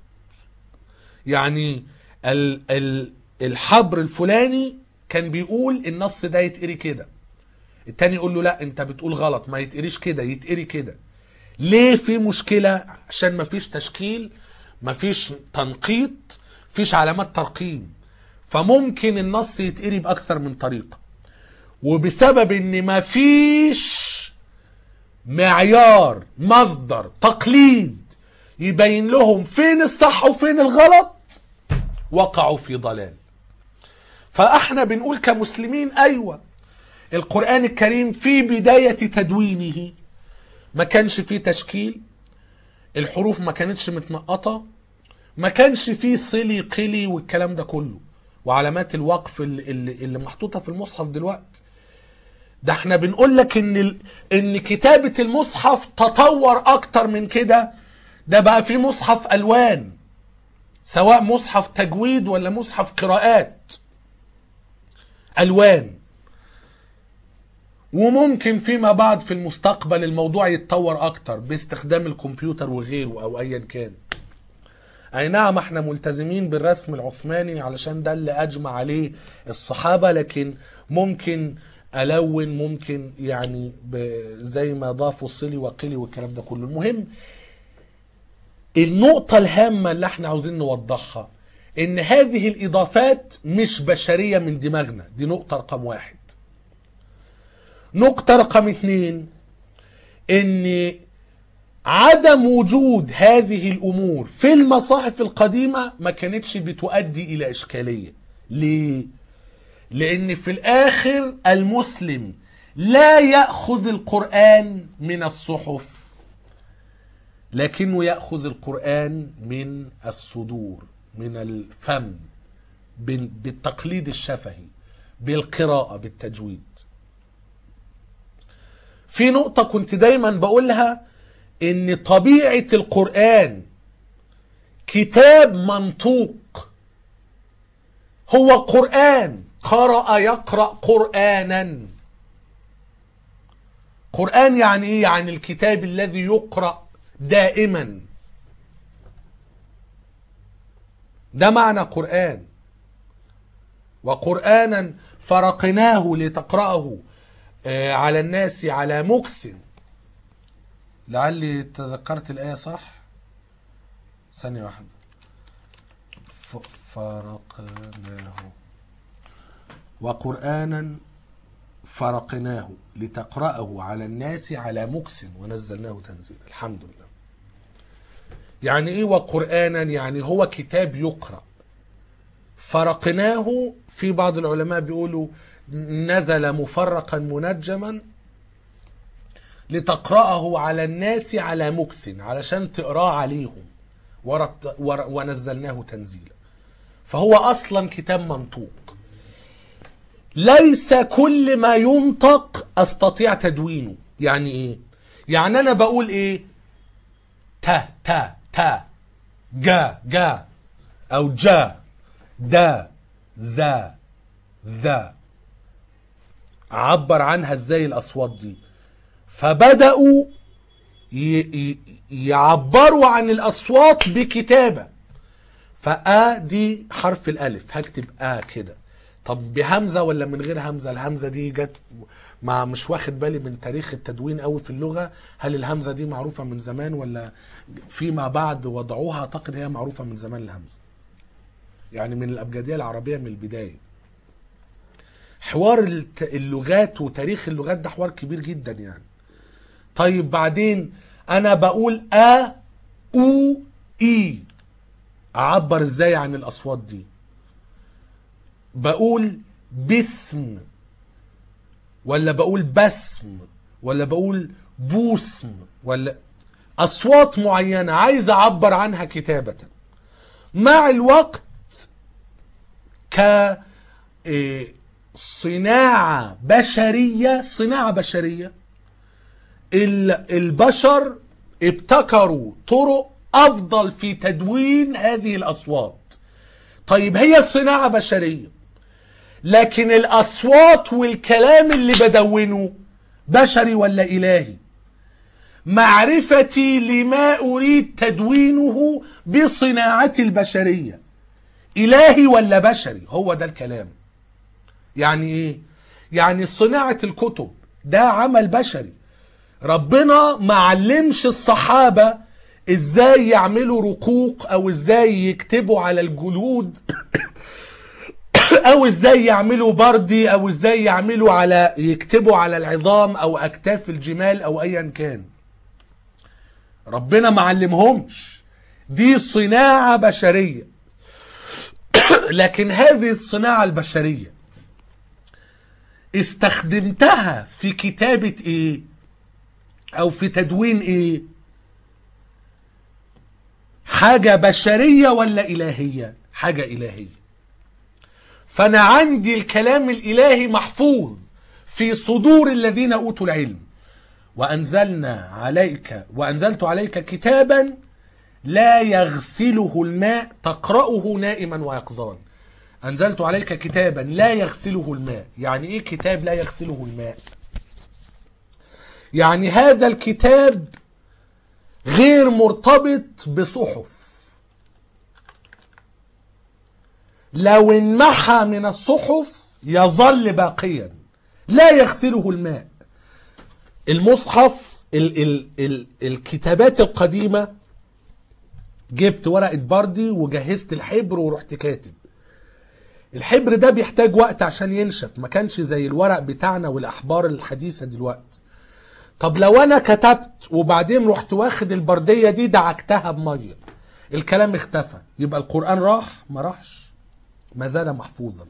يعني ال ال الحبر الفلاني كان بيقول النص ده يتقري كده التاني يقول له لا انت بتقول غلط ما يتقريش كده يتقري كده ليه في مشكلة عشان ما فيش تشكيل ما فيش تنقيط فيش علامات ترقيم فممكن النص يتقري بأكثر من طريقة وبسبب ان ما فيش معيار مصدر تقليد يبين لهم فين الصح وفين الغلط وقعوا في ضلال فاحنا بنقول كمسلمين ايوه القرآن الكريم في بداية تدوينه ما كانش فيه تشكيل الحروف ما كانتش متنقطة ما كانش فيه صلي قلي والكلام ده كله وعلامات الوقف اللي, اللي, اللي محطوطة في المصحف دلوقتي ده احنا بنقول لك ان ال... ان كتابة المصحف تطور اكتر من كده ده بقى في مصحف الوان سواء مصحف تجويد ولا مصحف قراءات الوان وممكن فيما بعد في المستقبل الموضوع يتطور اكتر باستخدام الكمبيوتر وغيره او ايا كان اي نعم احنا ملتزمين بالرسم العثماني علشان ده اللي اجمع عليه الصحابة لكن ممكن الون ممكن يعني ب- زي ما ضافوا صلي وقلي والكلام ده كله المهم النقطة الهامة اللي احنا عاوزين نوضحها ان هذه الاضافات مش بشرية من دماغنا دي نقطة رقم واحد نقطة رقم اتنين ان عدم وجود هذه الامور في المصاحف القديمة ما كانتش بتؤدي الى اشكالية ليه؟ لان في الاخر المسلم لا يأخذ القرآن من الصحف لكنه يأخذ القرآن من الصدور من الفم بال- بالتقليد الشفهي بالقراءة بالتجويد في نقطة كنت دايما بقولها ان طبيعة القرآن كتاب منطوق هو قرآن قرأ يقرأ قرآنا قرآن يعني ايه يعني الكتاب الذي يقرأ دائما ده معنى قرآن وقرآنا فرقناه لتقرأه آه، على الناس على مكث لعلي تذكرت الآية صح ثانية واحدة ف- فرقناه وقرآنا فرقناه لتقرأه على الناس على مكث ونزلناه تنزيلا الحمد لله يعني ايه وقرآنا يعني هو كتاب يقرأ فرقناه في بعض العلماء بيقولوا نزل مفرقا منجما لتقرأه على الناس على مكث علشان تقراه عليهم ورت ور ونزلناه تنزيلا فهو أصلا كتاب منطوق ليس كل ما ينطق أستطيع تدوينه يعني إيه؟ يعني أنا بقول إيه؟ تا تا تا جا جا أو جا دا ذا ذا عبر عنها ازاي الاصوات دي فبداوا ي- ي- يعبروا عن الاصوات بكتابه فا دي حرف الالف هكتب ا كده طب بهمزه ولا من غير همزه الهمزه دي جت مع مش واخد بالي من تاريخ التدوين قوي في اللغه هل الهمزه دي معروفه من زمان ولا فيما بعد وضعوها اعتقد هي معروفه من زمان الهمزه يعني من الابجديه العربيه من البدايه حوار الت- اللغات وتاريخ اللغات ده حوار كبير جدا يعني طيب بعدين انا بقول ا او اي اعبر ازاي عن الاصوات دي بقول باسم ولا بقول بسم ولا بقول بوسم ولا اصوات معينه عايز اعبر عنها كتابه مع الوقت ك إيه، صناعه بشريه صناعه بشريه ال- البشر ابتكروا طرق افضل في تدوين هذه الاصوات طيب هي صناعه بشريه لكن الاصوات والكلام اللي بدونه بشري ولا الهي معرفتي لما اريد تدوينه بصناعتي البشريه الهي ولا بشري هو ده الكلام يعني ايه يعني صناعه الكتب ده عمل بشري ربنا ما علمش الصحابه ازاي يعملوا رقوق او ازاي يكتبوا على الجلود او ازاي يعملوا بردي او ازاي يعملوا على يكتبوا على العظام او اكتاف الجمال او ايا كان ربنا ما علمهمش دي صناعة بشرية لكن هذه الصناعة البشرية استخدمتها في كتابة ايه او في تدوين ايه حاجة بشرية ولا الهية حاجة الهية فانا عندي الكلام الالهي محفوظ في صدور الذين اوتوا العلم وانزلنا عليك وانزلت عليك كتابا لا يغسله الماء تقرأه نائما ويقظان انزلت عليك كتابا لا يغسله الماء يعني ايه كتاب لا يغسله الماء يعني هذا الكتاب غير مرتبط بصحف لو انمحى من الصحف يظل باقيا لا يغسله الماء المصحف ال ال ال الكتابات القديمة جبت ورقة بردي وجهزت الحبر ورحت كاتب الحبر ده بيحتاج وقت عشان ينشف ما كانش زي الورق بتاعنا والأحبار الحديثة دلوقتي طب لو أنا كتبت وبعدين رحت واخد البردية دي دعكتها بمية الكلام اختفى يبقى القرآن راح ما راحش ما زال محفوظا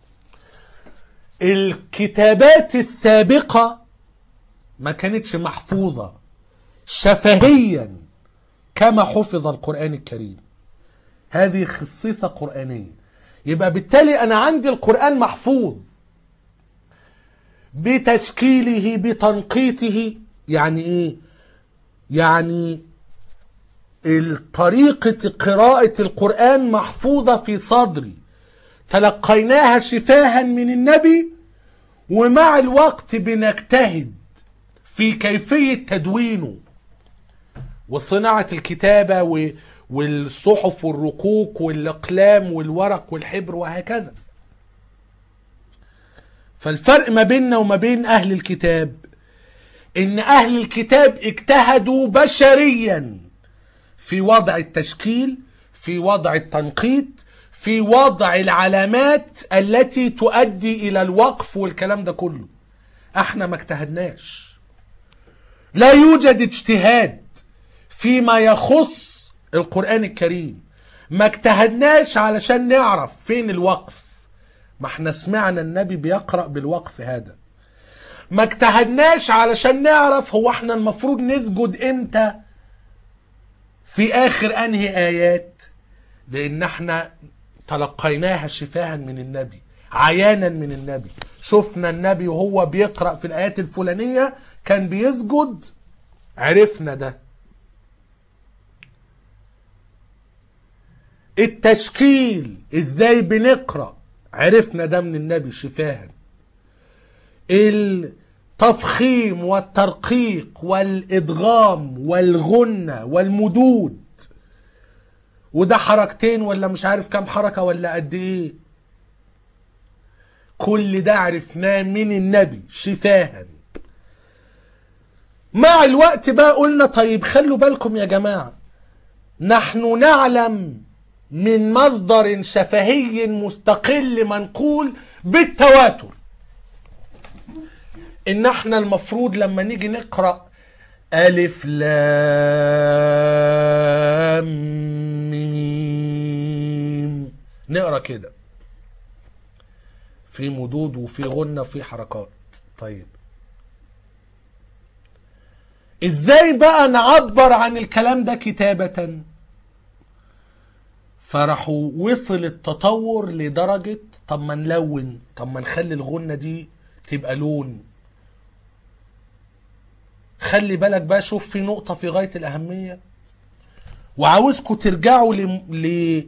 الكتابات السابقة ما كانتش محفوظة شفهيا كما حفظ القرآن الكريم هذه خصيصة قرآنية يبقى بالتالي أنا عندي القرآن محفوظ بتشكيله بتنقيته يعني إيه؟ يعني طريقة قراءة القرآن محفوظة في صدري تلقيناها شفاها من النبي ومع الوقت بنجتهد في كيفية تدوينه وصناعة الكتابة و- والصحف والرقوق والأقلام والورق والحبر وهكذا فالفرق ما بيننا وما بين أهل الكتاب إن أهل الكتاب اجتهدوا بشريا في وضع التشكيل في وضع التنقيط في وضع العلامات التي تؤدي إلى الوقف والكلام ده كله احنا ما اجتهدناش لا يوجد اجتهاد فيما يخص القرآن الكريم ما اجتهدناش علشان نعرف فين الوقف ما احنا سمعنا النبي بيقرأ بالوقف هذا ما اجتهدناش علشان نعرف هو احنا المفروض نسجد امتى في اخر انهي ايات لان احنا تلقيناها شفاها من النبي عيانا من النبي شفنا النبي وهو بيقرأ في الايات الفلانية كان بيسجد عرفنا ده التشكيل ازاي بنقرأ عرفنا ده من النبي شفاها التفخيم والترقيق والادغام والغنة والمدود وده حركتين ولا مش عارف كام حركة ولا قد ايه كل ده عرفناه من النبي شفاها مع الوقت بقى قلنا طيب خلوا بالكم يا جماعة نحن نعلم من مصدر شفهي مستقل منقول بالتواتر ان احنا المفروض لما نيجي نقرأ ألف لام ميم نقرأ كده في مدود وفي غنة وفي حركات طيب ازاي بقى نعبر عن الكلام ده كتابة فراحوا وصل التطور لدرجة طب ما نلون طب ما نخلي الغنة دي تبقى لون خلي بالك بقى شوف في نقطة في غاية الأهمية وعاوزكم ترجعوا ل... ل...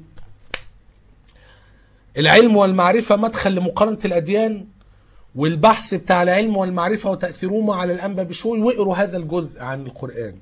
العلم والمعرفة مدخل لمقارنة الأديان والبحث بتاع العلم والمعرفة وتأثيرهما على الأنبا بشوي واقروا هذا الجزء عن القرآن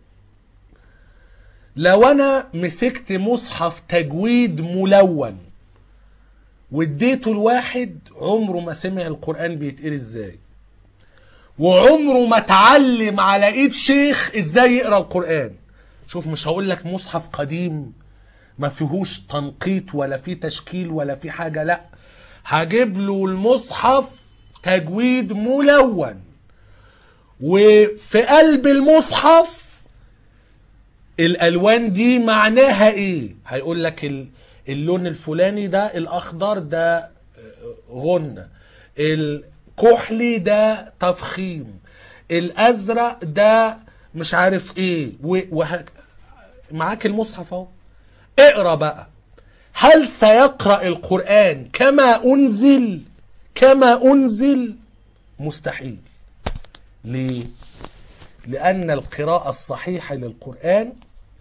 لو أنا مسكت مصحف تجويد ملون واديته الواحد عمره ما سمع القرآن بيتقري ازاي وعمره ما اتعلم على ايد شيخ ازاي يقرا القرآن شوف مش هقول لك مصحف قديم ما فيهوش تنقيط ولا فيه تشكيل ولا فيه حاجة لا هجيب له المصحف تجويد ملون وفي قلب المصحف الالوان دي معناها ايه هيقول لك اللون الفلاني ده الاخضر ده غنة الكحلي ده تفخيم الازرق ده مش عارف ايه وهك... معاك المصحف اهو اقرا بقى هل سيقرا القران كما انزل كما انزل مستحيل ليه لان القراءه الصحيحه للقران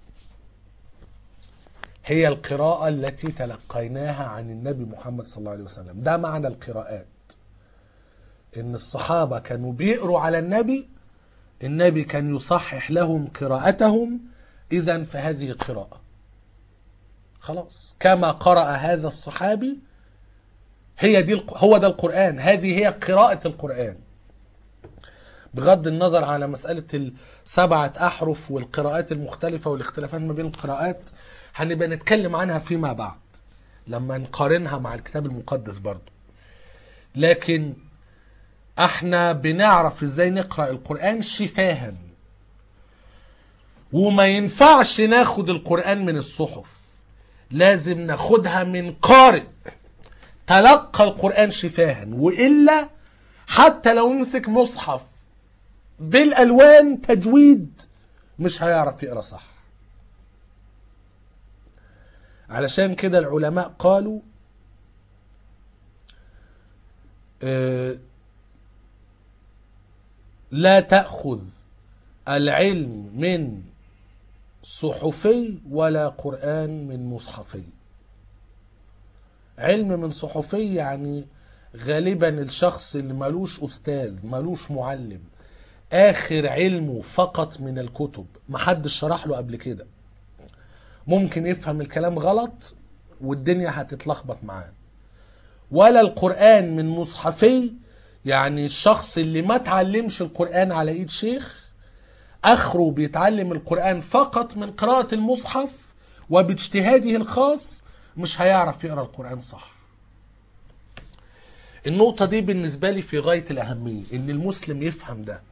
هي القراءه التي تلقيناها عن النبي محمد صلى الله عليه وسلم ده معنى القراءات ان الصحابه كانوا بيقروا على النبي النبي كان يصحح لهم قراءتهم اذا فهذه قراءه خلاص كما قرأ هذا الصحابي هي دي هو ده القرآن هذه هي قراءة القرآن بغض النظر على مسألة السبعة أحرف والقراءات المختلفة والاختلافات ما بين القراءات هنبقى نتكلم عنها فيما بعد لما نقارنها مع الكتاب المقدس برضو لكن احنا بنعرف ازاي نقرأ القرآن شفاها وما ينفعش ناخد القرآن من الصحف لازم ناخدها من قارئ تلقى القرآن شفاها وإلا حتى لو مسك مصحف بالألوان تجويد مش هيعرف يقرأ صح علشان كده العلماء قالوا آه لا تأخذ العلم من صحفي ولا قرآن من مصحفي علم من صحفي يعني غالبا الشخص اللي ملوش أستاذ ملوش معلم آخر علمه فقط من الكتب محدش شرح له قبل كده ممكن يفهم الكلام غلط والدنيا هتتلخبط معاه ولا القرآن من مصحفي يعني الشخص اللي ما تعلمش القرآن على ايد شيخ اخره بيتعلم القرآن فقط من قراءة المصحف وباجتهاده الخاص مش هيعرف يقرأ القرآن صح النقطة دي بالنسبة لي في غاية الأهمية إن المسلم يفهم ده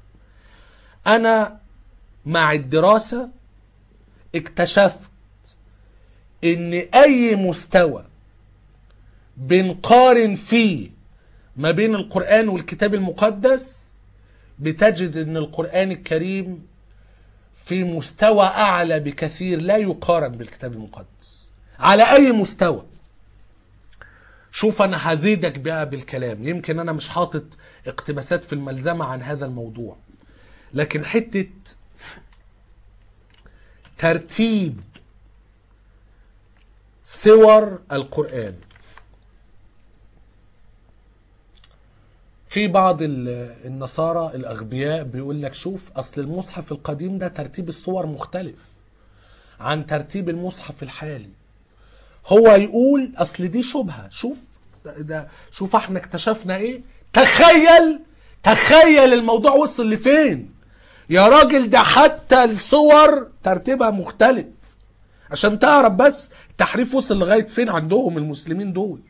أنا مع الدراسة اكتشفت ان اي مستوى بنقارن فيه ما بين القرآن والكتاب المقدس بتجد ان القرآن الكريم في مستوى اعلى بكثير لا يقارن بالكتاب المقدس على اي مستوى شوف انا هزيدك بقى بالكلام يمكن انا مش حاطط اقتباسات في الملزمة عن هذا الموضوع لكن حتة ترتيب سور القرآن في بعض ال- النصارى الأغبياء بيقول لك شوف أصل المصحف القديم ده ترتيب الصور مختلف عن ترتيب المصحف الحالي هو يقول أصل دي شبهة شوف ده, ده شوف احنا اكتشفنا ايه تخيل تخيل الموضوع وصل لفين يا راجل ده حتى الصور ترتيبها مختلف عشان تعرف بس التحريف وصل لغاية فين عندهم المسلمين دول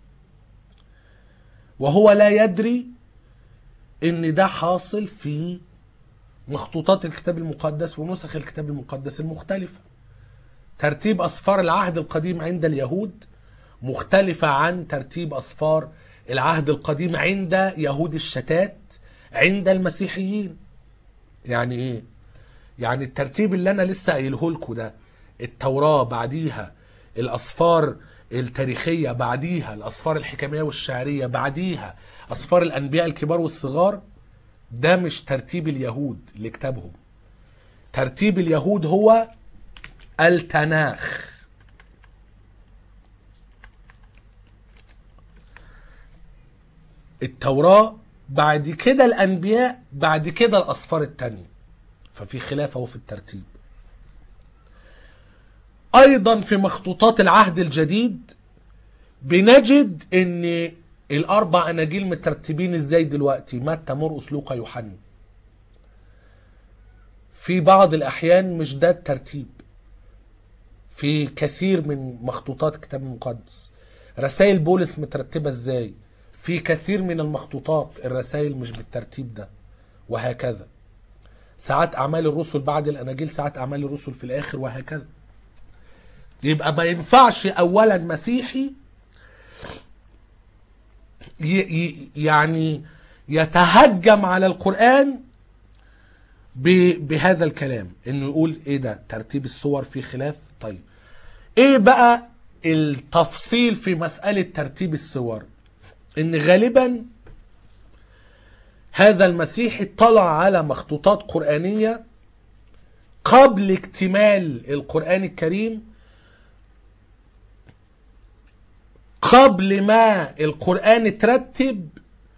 وهو لا يدري ان ده حاصل في مخطوطات الكتاب المقدس ونسخ الكتاب المقدس المختلفة ترتيب أصفار العهد القديم عند اليهود مختلفة عن ترتيب أصفار العهد القديم عند يهود الشتات عند المسيحيين يعني ايه يعني الترتيب اللي انا لسه قايله لكم ده التوراة بعديها الأصفار التاريخية بعديها الأصفار الحكمية والشعرية بعديها أصفار الأنبياء الكبار والصغار ده مش ترتيب اليهود لكتابهم ترتيب اليهود هو التناخ التوراة بعد كده الأنبياء بعد كده الأصفار التانية ففي خلاف اهو في الترتيب أيضا في مخطوطات العهد الجديد بنجد ان الاربع اناجيل مترتبين ازاي دلوقتي متى مرقس لوقا يوحنا في بعض الاحيان مش ده الترتيب في كثير من مخطوطات الكتاب المقدس رسائل بولس مترتبة ازاي في كثير من المخطوطات الرسائل مش بالترتيب ده وهكذا ساعات اعمال الرسل بعد الاناجيل ساعات اعمال الرسل في الاخر وهكذا يبقى ما ينفعش اولا مسيحي ي- ي- يعني يتهجم على القرآن ب- بهذا الكلام انه يقول ايه ده ترتيب الصور فيه خلاف طيب ايه بقى التفصيل في مسألة ترتيب الصور ان غالبا هذا المسيح اطلع على مخطوطات قرآنية قبل اكتمال القرآن الكريم قبل ما القرآن اترتب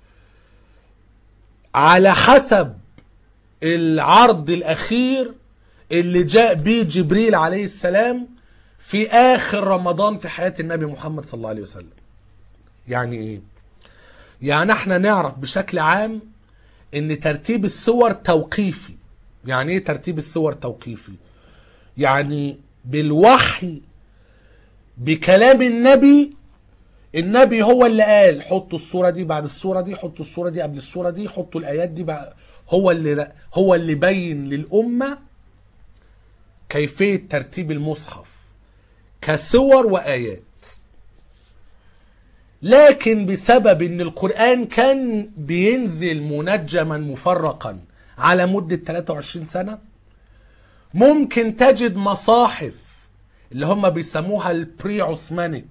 على حسب العرض الأخير اللي جاء به جبريل عليه السلام في آخر رمضان في حياة النبي محمد صلى الله عليه وسلم يعني إيه؟ يعني احنا نعرف بشكل عام ان ترتيب السور توقيفي يعني ايه ترتيب السور توقيفي يعني بالوحي بكلام النبي النبي هو اللي قال حطوا الصورة دي بعد الصورة دي حطوا الصورة دي قبل الصورة دي حطوا الآيات دي بعد هو اللي هو اللي بين للأمة كيفية ترتيب المصحف كسور وآيات لكن بسبب ان القرآن كان بينزل منجما مفرقا على مدة 23 سنة ممكن تجد مصاحف اللي هم بيسموها البري عثمانيك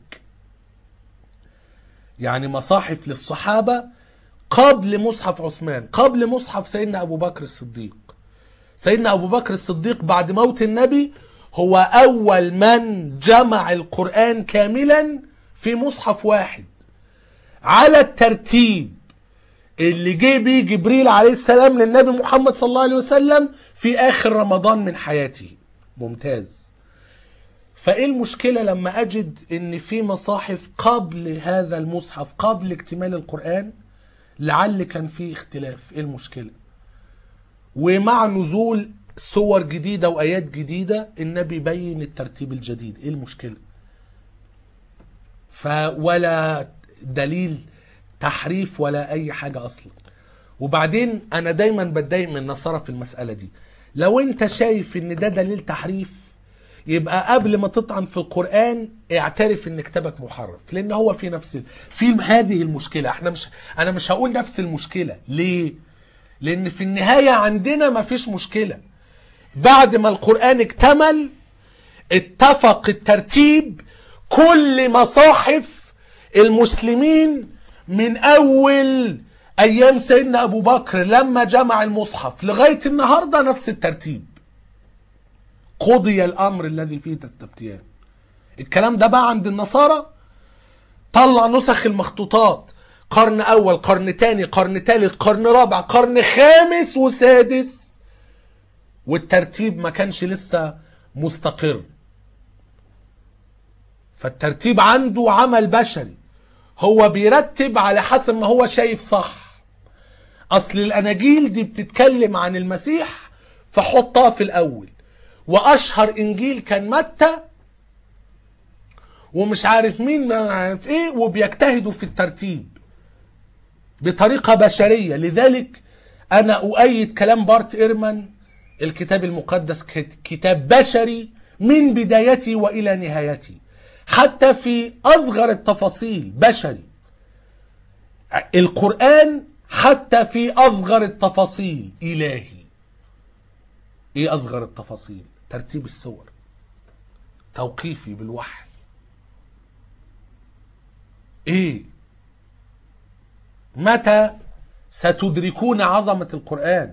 يعني مصاحف للصحابة قبل مصحف عثمان قبل مصحف سيدنا أبو بكر الصديق سيدنا أبو بكر الصديق بعد موت النبي هو أول من جمع القرآن كاملا في مصحف واحد على الترتيب اللي جه بيه جبريل عليه السلام للنبي محمد صلى الله عليه وسلم في آخر رمضان من حياته ممتاز فايه المشكلة لما اجد ان في مصاحف قبل هذا المصحف قبل اكتمال القرآن لعل كان في اختلاف ايه المشكلة ومع نزول صور جديدة وايات جديدة النبي بين الترتيب الجديد ايه المشكلة فولا دليل تحريف ولا اي حاجة اصلا وبعدين انا دايما بتضايق من النصارى في المسألة دي لو انت شايف ان ده دليل تحريف يبقى قبل ما تطعن في القرآن اعترف ان كتابك محرف لان هو في نفس ال- في هذه المشكلة احنا مش انا مش هقول نفس المشكلة ليه لان في النهاية عندنا مفيش مشكلة بعد ما القرآن اكتمل اتفق الترتيب كل مصاحف المسلمين من اول ايام سيدنا ابو بكر لما جمع المصحف لغاية النهاردة نفس الترتيب قضي الامر الذي فيه تستفتيان الكلام ده بقى عند النصارى طلع نسخ المخطوطات قرن اول قرن تاني قرن تالت قرن رابع قرن خامس وسادس والترتيب ما كانش لسه مستقر فالترتيب عنده عمل بشري هو بيرتب على حسب ما هو شايف صح اصل الاناجيل دي بتتكلم عن المسيح فحطها في الاول واشهر انجيل كان متى ومش عارف مين ما عارف ايه وبيجتهدوا في الترتيب بطريقة بشرية لذلك انا اؤيد كلام بارت ايرمان الكتاب المقدس كت- كتاب بشري من بدايته والى نهايته حتى في اصغر التفاصيل بشري القرآن حتى في اصغر التفاصيل الهي ايه اصغر التفاصيل ترتيب السور توقيفي بالوحي ايه متى ستدركون عظمة القرآن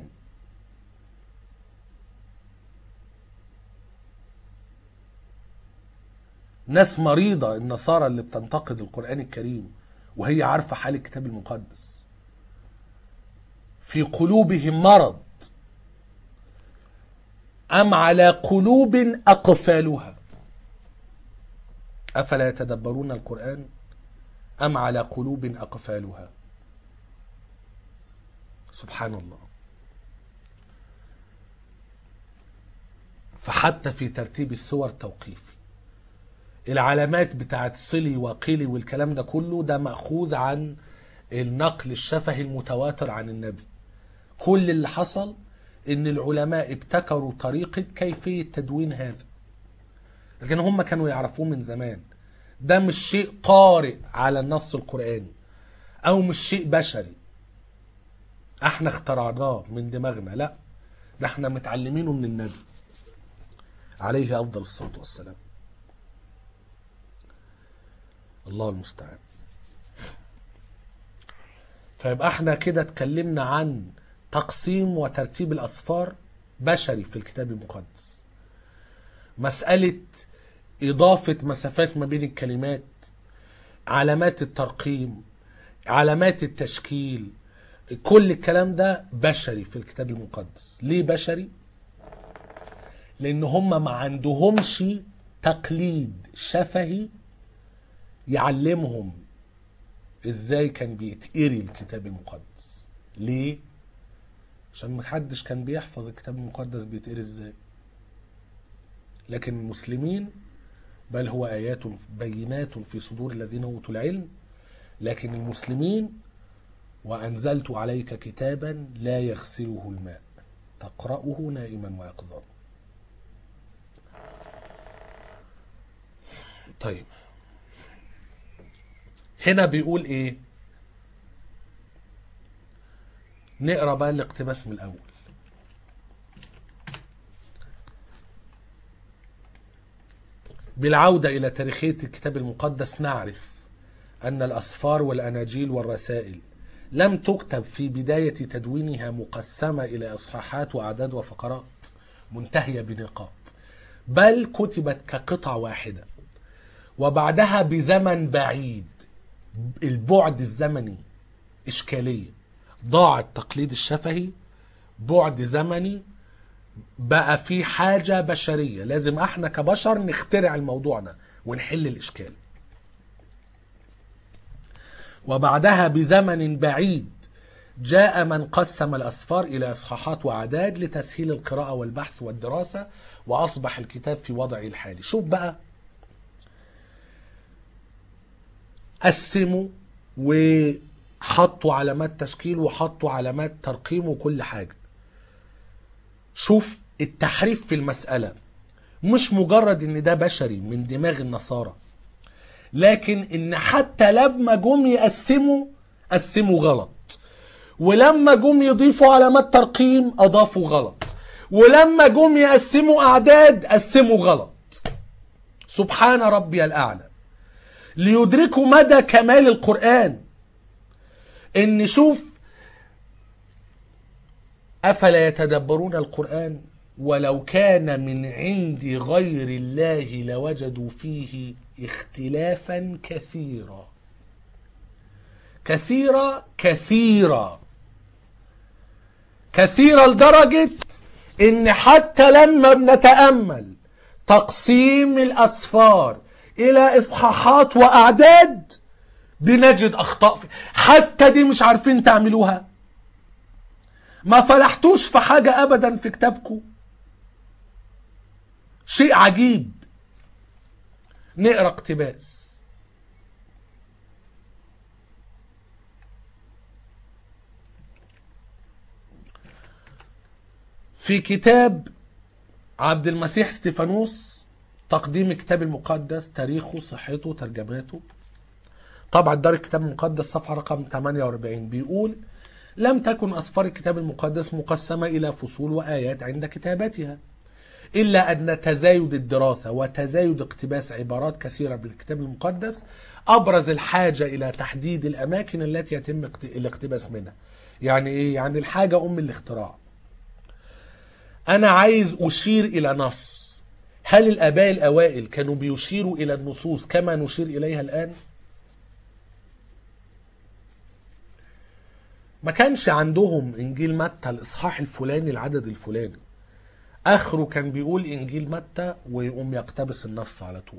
ناس مريضة النصارى اللي بتنتقد القرآن الكريم وهي عارفة حال الكتاب المقدس في قلوبهم مرض أم على قلوب أقفالها أفلا يتدبرون القرآن أم على قلوب أقفالها سبحان الله فحتى في ترتيب السور توقيفي العلامات بتاعت صلي وقيلي والكلام ده كله ده مأخوذ عن النقل الشفهي المتواتر عن النبي كل اللي حصل ان العلماء ابتكروا طريقة كيفية تدوين هذا لكن هم كانوا يعرفوه من زمان ده مش شيء طارئ على النص القرآني او مش شيء بشري احنا اخترعناه من دماغنا لا ده احنا متعلمينه من النبي عليه افضل الصلاة والسلام الله المستعان فيبقى احنا كده اتكلمنا عن تقسيم وترتيب الأصفار بشري في الكتاب المقدس مسألة إضافة مسافات ما بين الكلمات علامات الترقيم علامات التشكيل كل الكلام ده بشري في الكتاب المقدس ليه بشري؟ لأن هم ما عندهمش تقليد شفهي يعلمهم ازاي كان بيتقري الكتاب المقدس ليه عشان محدش كان بيحفظ الكتاب المقدس بيتقري ازاي لكن المسلمين بل هو ايات بينات في صدور الذين اوتوا العلم لكن المسلمين وانزلت عليك كتابا لا يغسله الماء تقراه نائما ويقظا طيب هنا بيقول ايه نقرا بقى الاقتباس من الاول بالعودة إلى تاريخية الكتاب المقدس نعرف أن الأسفار والأناجيل والرسائل لم تكتب في بداية تدوينها مقسمة إلى إصحاحات وأعداد وفقرات منتهية بنقاط بل كتبت كقطعة واحدة وبعدها بزمن بعيد البعد الزمني إشكالية ضاع التقليد الشفهي بعد زمني بقى في حاجة بشرية لازم احنا كبشر نخترع الموضوع ده ونحل الإشكال وبعدها بزمن بعيد جاء من قسم الأسفار إلى إصحاحات وأعداد لتسهيل القراءة والبحث والدراسة وأصبح الكتاب في وضعه الحالي شوف بقى قسموا وحطوا علامات تشكيل وحطوا علامات ترقيم وكل حاجة شوف التحريف في المسألة مش مجرد ان ده بشري من دماغ النصارى لكن ان حتى لما جم يقسموا قسموا غلط ولما جم يضيفوا علامات ترقيم اضافوا غلط ولما جم يقسموا اعداد قسموا غلط سبحان ربي الاعلى ليدركوا مدى كمال القران ان شوف افلا يتدبرون القران ولو كان من عند غير الله لوجدوا فيه اختلافا كثيرا كثيرا كثيرا كثيرا لدرجة ان حتى لما بنتأمل تقسيم الاسفار الى اصحاحات واعداد بنجد اخطاء فيه. حتى دي مش عارفين تعملوها ما فلحتوش في حاجة ابدا في كتابكم شيء عجيب نقرا اقتباس في كتاب عبد المسيح ستيفانوس تقديم الكتاب المقدس تاريخه صحته ترجماته طبعا دار الكتاب المقدس صفحة رقم 48 بيقول لم تكن أسفار الكتاب المقدس مقسمة إلى فصول وآيات عند كتابتها إلا أن تزايد الدراسة وتزايد اقتباس عبارات كثيرة من الكتاب المقدس أبرز الحاجة إلى تحديد الأماكن التي يتم اقت- الاقتباس منها يعني إيه؟ يعني الحاجة أم الاختراع أنا عايز أشير إلى نص هل الآباء الأوائل كانوا بيشيروا إلى النصوص كما نشير إليها الآن؟ ما كانش عندهم إنجيل متى الإصحاح الفلاني العدد الفلاني اخره كان بيقول انجيل متى ويقوم يقتبس النص على طول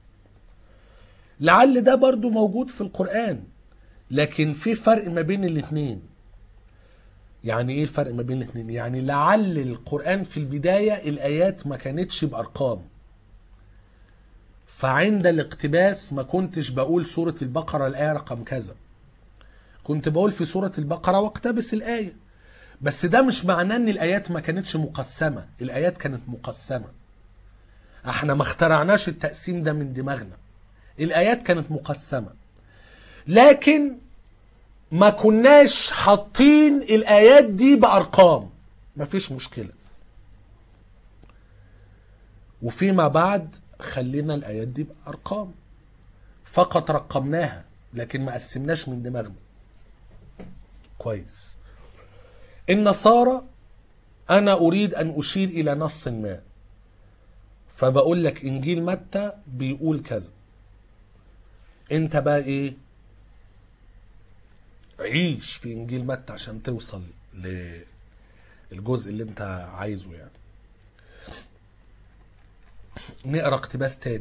لعل ده برضو موجود في القرآن لكن في فرق ما بين الاتنين يعني ايه الفرق ما بين الاتنين يعني لعل القرآن في البداية الآيات ما كانتش بأرقام فعند الاقتباس ما كنتش بقول سورة البقرة الآية رقم كذا كنت بقول في سورة البقرة واقتبس الآية بس ده مش معناه ان الايات ما كانتش مقسمه الايات كانت مقسمه احنا ما اخترعناش التقسيم ده من دماغنا الايات كانت مقسمه لكن ما كناش حاطين الايات دي بارقام مفيش مشكله وفيما بعد خلينا الايات دي بارقام فقط رقمناها لكن ما قسمناش من دماغنا كويس النصارى انا اريد ان اشير الى نص ما فبقول لك انجيل متى بيقول كذا انت بقى ايه عيش في انجيل متى عشان توصل للجزء اللي انت عايزه يعني نقرا اقتباس تاني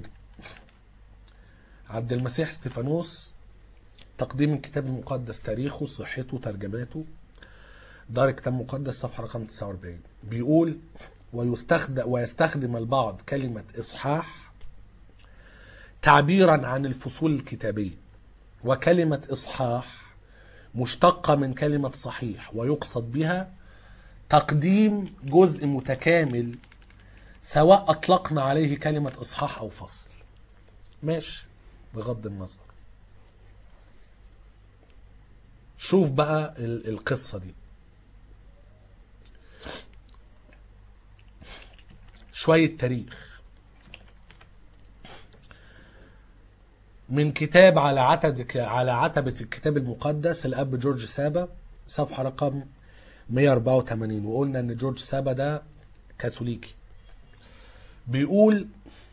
عبد المسيح ستيفانوس تقديم الكتاب المقدس تاريخه صحته ترجماته دار الكتاب المقدس صفحة رقم 49 بيقول ويستخدم ويستخدم البعض كلمة إصحاح تعبيرا عن الفصول الكتابية وكلمة إصحاح مشتقة من كلمة صحيح ويقصد بها تقديم جزء متكامل سواء أطلقنا عليه كلمة إصحاح أو فصل ماشي بغض النظر شوف بقى ال- القصة دي شوية تاريخ من كتاب على عتبة على عتبة الكتاب المقدس الأب جورج سابا صفحة رقم 184 وقلنا إن جورج سابا ده كاثوليكي بيقول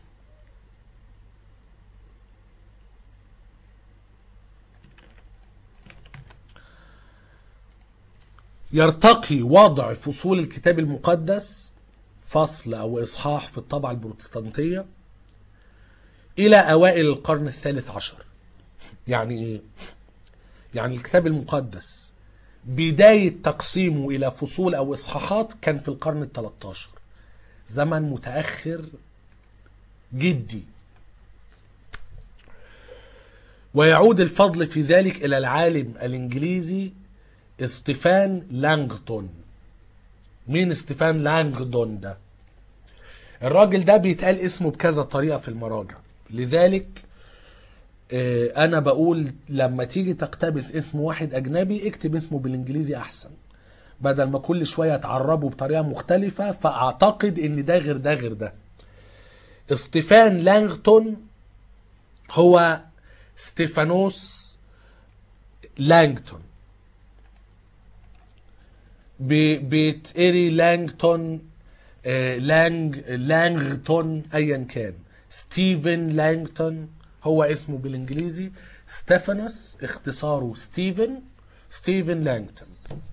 يرتقي وضع فصول الكتاب المقدس فصل أو إصحاح في الطبعة البروتستانتية إلى أوائل القرن الثالث عشر يعني إيه؟ يعني الكتاب المقدس بداية تقسيمه إلى فصول أو إصحاحات كان في القرن الثلاث عشر زمن متأخر جدي ويعود الفضل في ذلك إلى العالم الإنجليزي استيفان لانغتون مين استيفان لانغدون ده الراجل ده بيتقال اسمه بكذا طريقة في المراجع لذلك آه، انا بقول لما تيجي تقتبس اسم واحد اجنبي اكتب اسمه بالانجليزي احسن بدل ما كل شوية تعربه بطريقة مختلفة فاعتقد ان ده غير ده غير ده ستيفان لانغتون هو ستيفانوس لانغتون ب- بيتقري لانغتون آه، لانج لانغتون ايا كان ستيفن لانغتون هو اسمه بالانجليزي ستيفانوس اختصاره ستيفن ستيفن لانغتون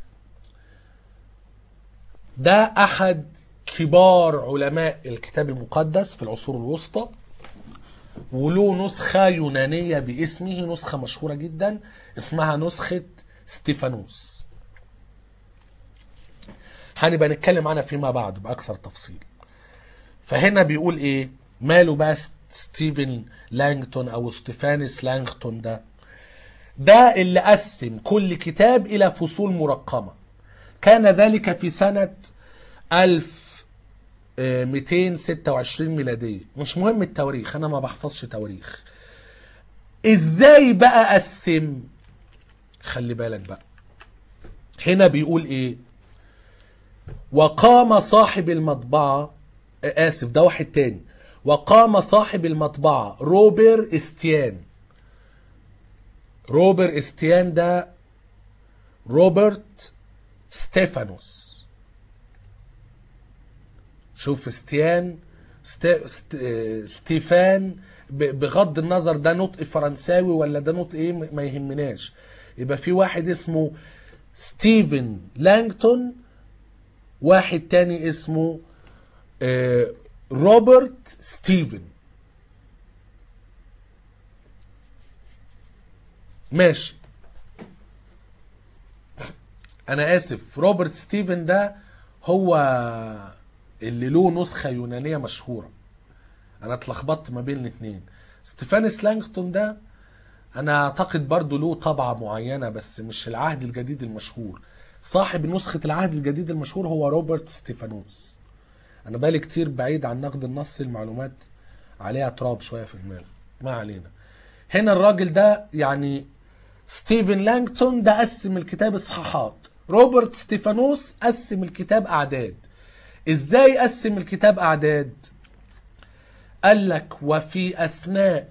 ده احد كبار علماء الكتاب المقدس في العصور الوسطى وله نسخة يونانية باسمه نسخة مشهورة جدا اسمها نسخة ستيفانوس هنبقى نتكلم عنها فيما بعد بأكثر تفصيل فهنا بيقول ايه ماله بقى ستيفن لانغتون او ستيفانس لانغتون ده ده اللي قسم كل كتاب الى فصول مرقمة كان ذلك في سنة 1226 ميلادية مش مهم التواريخ انا ما بحفظش تواريخ ازاي بقى قسم خلي بالك بقى هنا بيقول ايه وقام صاحب المطبعة آه، آسف ده واحد تاني وقام صاحب المطبعة روبر استيان روبر استيان ده روبرت ستيفانوس شوف استيان ست... ست... آه، ستيفان ب- بغض النظر ده نطق فرنساوي ولا ده نطق ايه ما يهمناش يبقى في واحد اسمه ستيفن لانغتون واحد تاني اسمه آه، روبرت ستيفن ماشي انا اسف روبرت ستيفن ده هو اللي له نسخة يونانية مشهورة انا اتلخبطت ما بين الاثنين ستيفانس لانغتون ده انا اعتقد برضو له طبعة معينة بس مش العهد الجديد المشهور صاحب نسخة العهد الجديد المشهور هو روبرت ستيفانوس انا بالي كتير بعيد عن نقد النص المعلومات عليها تراب شوية في المال ما علينا هنا الراجل ده يعني ستيفن لانغتون ده قسم الكتاب اصحاحات روبرت ستيفانوس قسم الكتاب اعداد ازاي قسم الكتاب اعداد قال لك وفي اثناء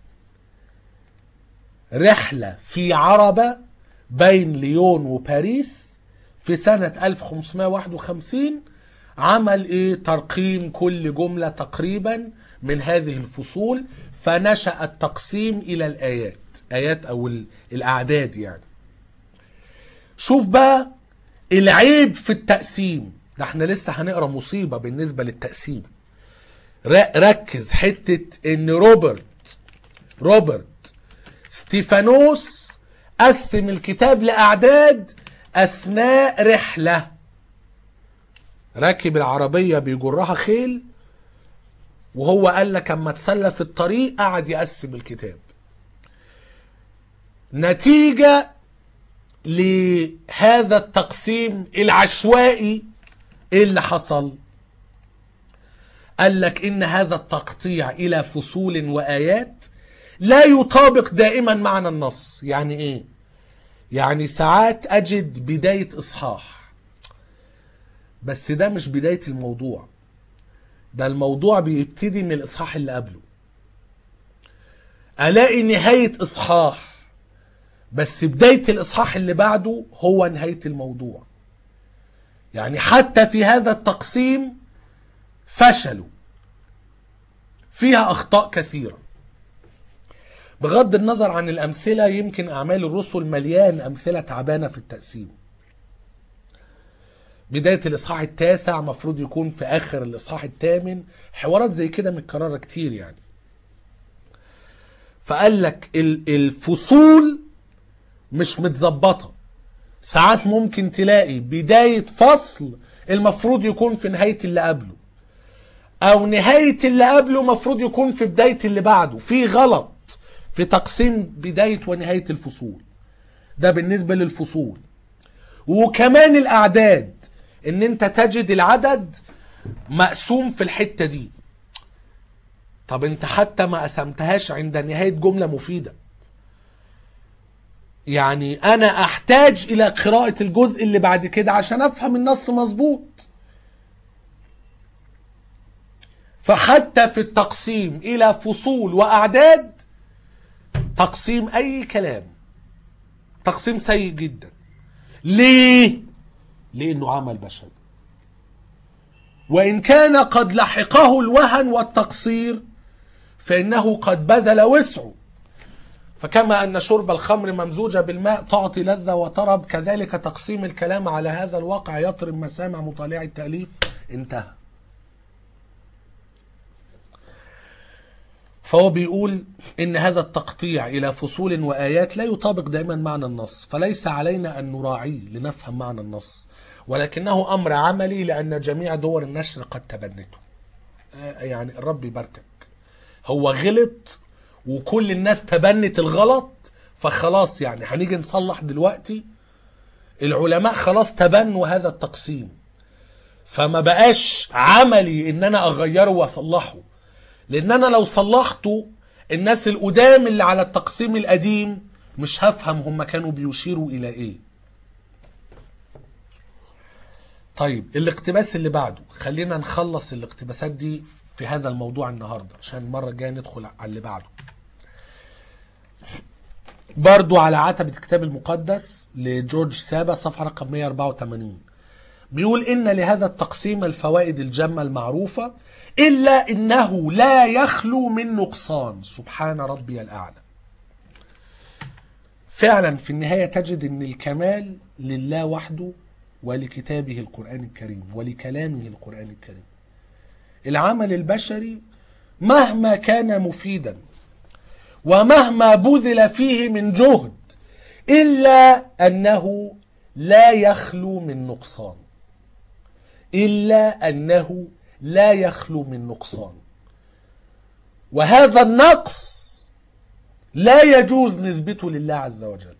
رحلة في عربة بين ليون وباريس في سنة 1551 عمل ايه ترقيم كل جملة تقريبا من هذه الفصول فنشأ التقسيم الى الايات ايات او ال- الاعداد يعني شوف بقى العيب في التقسيم ده احنا لسه هنقرا مصيبة بالنسبة للتقسيم ر- ركز حتة ان روبرت روبرت ستيفانوس قسم الكتاب لأعداد أثناء رحلة راكب العربية بيجرها خيل وهو قال لك اما تسلى في الطريق قعد يقسم الكتاب نتيجة لهذا التقسيم العشوائي ايه اللي حصل قال لك ان هذا التقطيع الى فصول وايات لا يطابق دائما معنى النص يعني ايه يعني ساعات اجد بداية اصحاح بس ده مش بداية الموضوع ده الموضوع بيبتدي من الاصحاح اللي قبله الاقي نهاية اصحاح بس بداية الاصحاح اللي بعده هو نهاية الموضوع يعني حتى في هذا التقسيم فشلوا فيها اخطاء كثيره بغض النظر عن الأمثلة يمكن أعمال الرسل مليان أمثلة تعبانة في التقسيم بداية الإصحاح التاسع مفروض يكون في آخر الإصحاح الثامن حوارات زي كده متكررة كتير يعني فقال لك ال- الفصول مش متظبطة ساعات ممكن تلاقي بداية فصل المفروض يكون في نهاية اللي قبله او نهاية اللي قبله مفروض يكون في بداية اللي بعده في غلط في تقسيم بداية ونهاية الفصول ده بالنسبة للفصول وكمان الاعداد ان انت تجد العدد مقسوم في الحتة دي طب انت حتى ما قسمتهاش عند نهاية جملة مفيدة يعني انا احتاج الى قراءة الجزء اللي بعد كده عشان افهم النص مظبوط فحتى في التقسيم الى فصول واعداد تقسيم اي كلام تقسيم سيء جدا ليه لانه عمل بشري وان كان قد لحقه الوهن والتقصير فانه قد بذل وسعه فكما ان شرب الخمر ممزوجه بالماء تعطي لذه وطرب كذلك تقسيم الكلام على هذا الواقع يطرب مسامع مطالعي التاليف انتهى فهو بيقول ان هذا التقطيع الى فصول وايات لا يطابق دائما معنى النص فليس علينا ان نراعيه لنفهم معنى النص ولكنه امر عملي لان جميع دول النشر قد تبنته آه، يعني الرب يباركك هو غلط وكل الناس تبنت الغلط فخلاص يعني هنيجي نصلح دلوقتي العلماء خلاص تبنوا هذا التقسيم فما بقاش عملي ان انا اغيره واصلحه لان انا لو صلحته الناس القدام اللي على التقسيم القديم مش هفهم هم كانوا بيشيروا الى ايه طيب الاقتباس اللي بعده خلينا نخلص الاقتباسات دي في هذا الموضوع النهارده عشان المره الجايه ندخل على اللي بعده برضو على عتبة الكتاب المقدس لجورج سابا صفحة رقم 184 بيقول إن لهذا التقسيم الفوائد الجامة المعروفة إلا إنه لا يخلو من نقصان سبحان ربي الأعلى فعلا في النهاية تجد أن الكمال لله وحده ولكتابه القرآن الكريم ولكلامه القرآن الكريم العمل البشري مهما كان مفيدا ومهما بذل فيه من جهد إلا أنه لا يخلو من نقصان إلا أنه لا يخلو من نقصان وهذا النقص لا يجوز نسبته لله عز وجل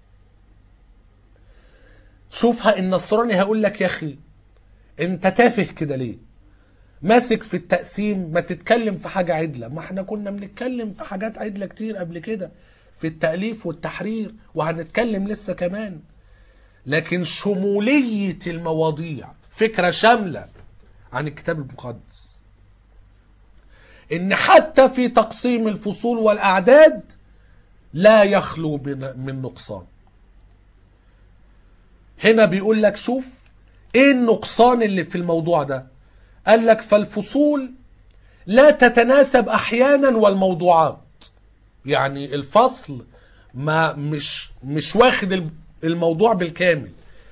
شوفها النصراني هقول لك يا أخي أنت تافه كده ليه ماسك في التقسيم ما تتكلم في حاجة عدلة ما احنا كنا بنتكلم في حاجات عدلة كتير قبل كده في التأليف والتحرير وهنتكلم لسه كمان لكن شمولية المواضيع فكرة شاملة عن الكتاب المقدس ان حتى في تقسيم الفصول والاعداد لا يخلو من من نقصان هنا بيقول لك شوف ايه النقصان اللي في الموضوع ده قال لك فالفصول لا تتناسب احيانا والموضوعات يعني الفصل ما مش مش واخد الموضوع بالكامل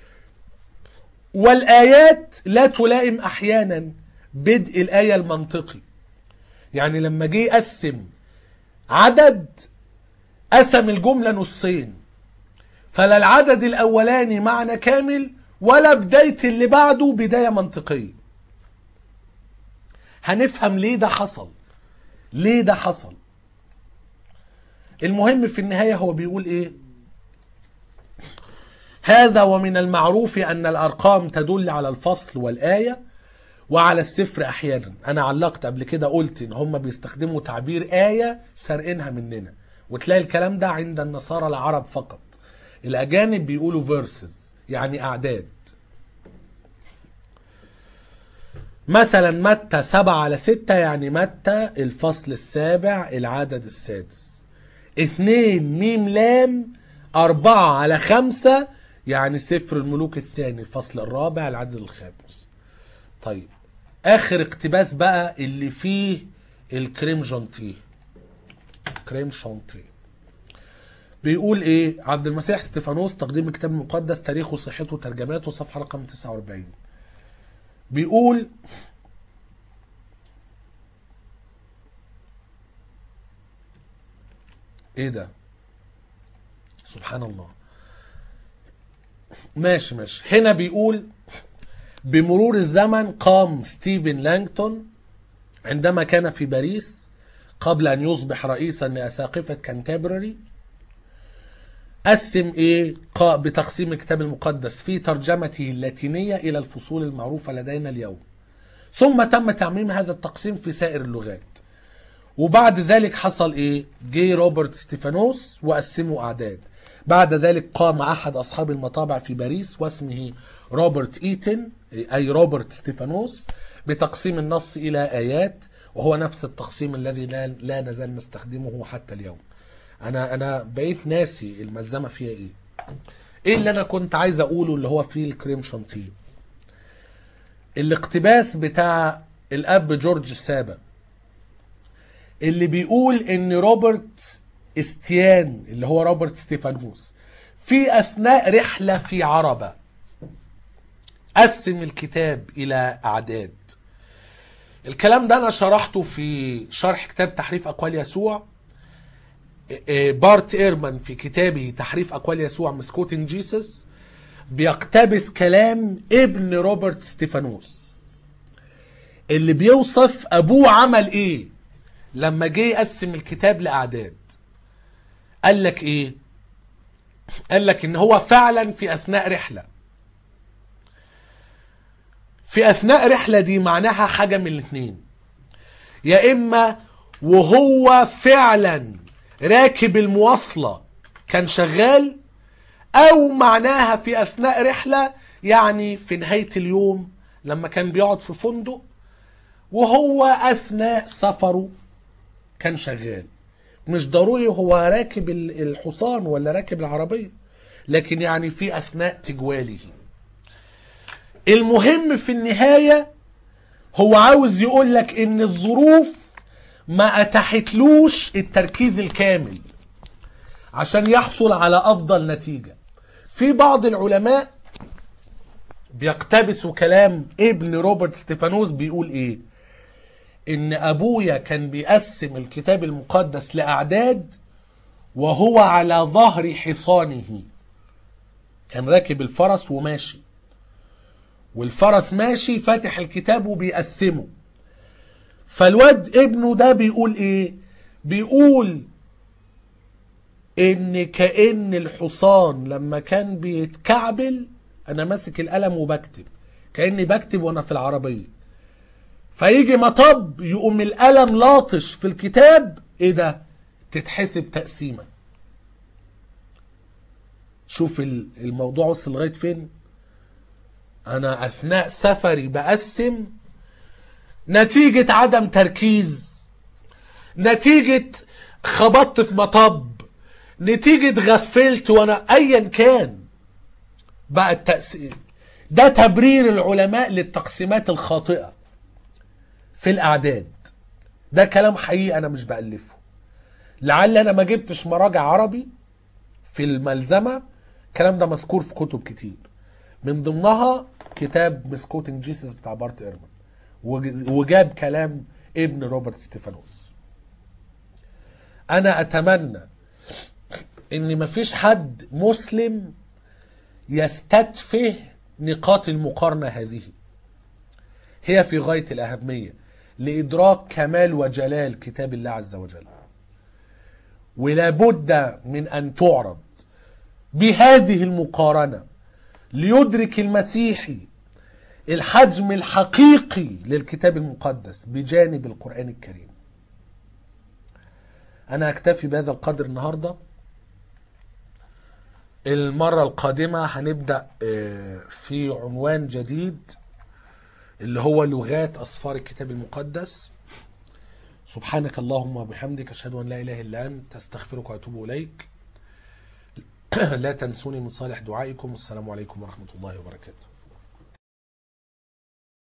والايات لا تلائم احيانا بدء الايه المنطقي يعني لما جه يقسم عدد قسم الجمله نصين فلا العدد الاولاني معنى كامل ولا بدايه اللي بعده بدايه منطقيه هنفهم ليه ده حصل ليه ده حصل المهم في النهايه هو بيقول ايه هذا ومن المعروف أن الأرقام تدل على الفصل والآية وعلى السفر أحيانا أنا علقت قبل كده قلت إن هم بيستخدموا تعبير آية سارقينها مننا وتلاقي الكلام ده عند النصارى العرب فقط الأجانب بيقولوا فيرسز يعني أعداد مثلا متى سبعة على ستة يعني متى الفصل السابع العدد السادس اتنين ميم لام أربعة على خمسة يعني سفر الملوك الثاني الفصل الرابع العدد الخامس طيب اخر اقتباس بقى اللي فيه الكريم جانتيه كريم شانتيه بيقول ايه عبد المسيح ستيفانوس تقديم الكتاب المقدس تاريخه صحته ترجماته صفحه رقم 49 بيقول ايه ده سبحان الله ماشي ماشي هنا بيقول بمرور الزمن قام ستيفن لانجتون عندما كان في باريس قبل ان يصبح رئيسا لاساقفه كانتبرري قسم ايه قا- بتقسيم الكتاب المقدس في ترجمته اللاتينيه الى الفصول المعروفه لدينا اليوم ثم تم تعميم هذا التقسيم في سائر اللغات وبعد ذلك حصل ايه جه روبرت ستيفانوس وقسموا اعداد بعد ذلك قام احد اصحاب المطابع في باريس واسمه روبرت ايتن اي روبرت ستيفانوس بتقسيم النص الى ايات وهو نفس التقسيم الذي لا, لا نزال نستخدمه حتى اليوم انا انا بقيت ناسي الملزمه فيها ايه ايه اللي انا كنت عايز اقوله اللي هو فيه الكريم شانتيه الاقتباس بتاع الاب جورج سابا اللي بيقول ان روبرت استيان اللي هو روبرت ستيفانوس في اثناء رحله في عربه قسم الكتاب الى اعداد الكلام ده انا شرحته في شرح كتاب تحريف اقوال يسوع بارت ايرمان في كتابه تحريف اقوال يسوع مسكوتنج جيسس بيقتبس كلام ابن روبرت ستيفانوس اللي بيوصف ابوه عمل ايه لما جه يقسم الكتاب لاعداد قال لك ايه قال لك ان هو فعلا في اثناء رحله في اثناء رحله دي معناها حاجه من الاثنين يا اما وهو فعلا راكب المواصله كان شغال او معناها في اثناء رحله يعني في نهايه اليوم لما كان بيقعد في فندق وهو اثناء سفره كان شغال مش ضروري هو راكب الحصان ولا راكب العربيه لكن يعني في اثناء تجواله المهم في النهايه هو عاوز يقول لك ان الظروف ما اتاحتلوش التركيز الكامل عشان يحصل على افضل نتيجه في بعض العلماء بيقتبسوا كلام ابن روبرت ستيفانوس بيقول ايه ان ابويا كان بيقسم الكتاب المقدس لاعداد وهو على ظهر حصانه كان راكب الفرس وماشي والفرس ماشي فاتح الكتاب وبيقسمه فالواد ابنه ده بيقول ايه بيقول ان كأن الحصان لما كان بيتكعبل انا ماسك القلم وبكتب كأني بكتب وانا في العربية فيجي مطب يقوم القلم لاطش في الكتاب ايه ده تتحسب تقسيمة شوف الموضوع وصل لغاية فين انا اثناء سفري بقسم نتيجة عدم تركيز نتيجة خبطت في مطب نتيجة غفلت وانا ايا كان بقى التقسيم ده تبرير العلماء للتقسيمات الخاطئة في الاعداد ده كلام حقيقي انا مش بألفه لعل انا ما جبتش مراجع عربي في الملزمة الكلام ده مذكور في كتب كتير من ضمنها كتاب مسكوتنج جيسس بتاع بارت ايرمان وجاب كلام ابن روبرت ستيفانوس انا اتمنى ان مفيش حد مسلم يستتفه نقاط المقارنة هذه هي في غاية الأهمية لإدراك كمال وجلال كتاب الله عز وجل ولا بد من أن تعرض بهذه المقارنة ليدرك المسيحي الحجم الحقيقي للكتاب المقدس بجانب القرآن الكريم أنا أكتفي بهذا القدر النهاردة المرة القادمة هنبدأ في عنوان جديد اللي هو لغات أصفار الكتاب المقدس سبحانك اللهم وبحمدك أشهد أن لا إله إلا أنت أستغفرك وأتوب إليك لا تنسوني من صالح دعائكم والسلام عليكم ورحمة الله وبركاته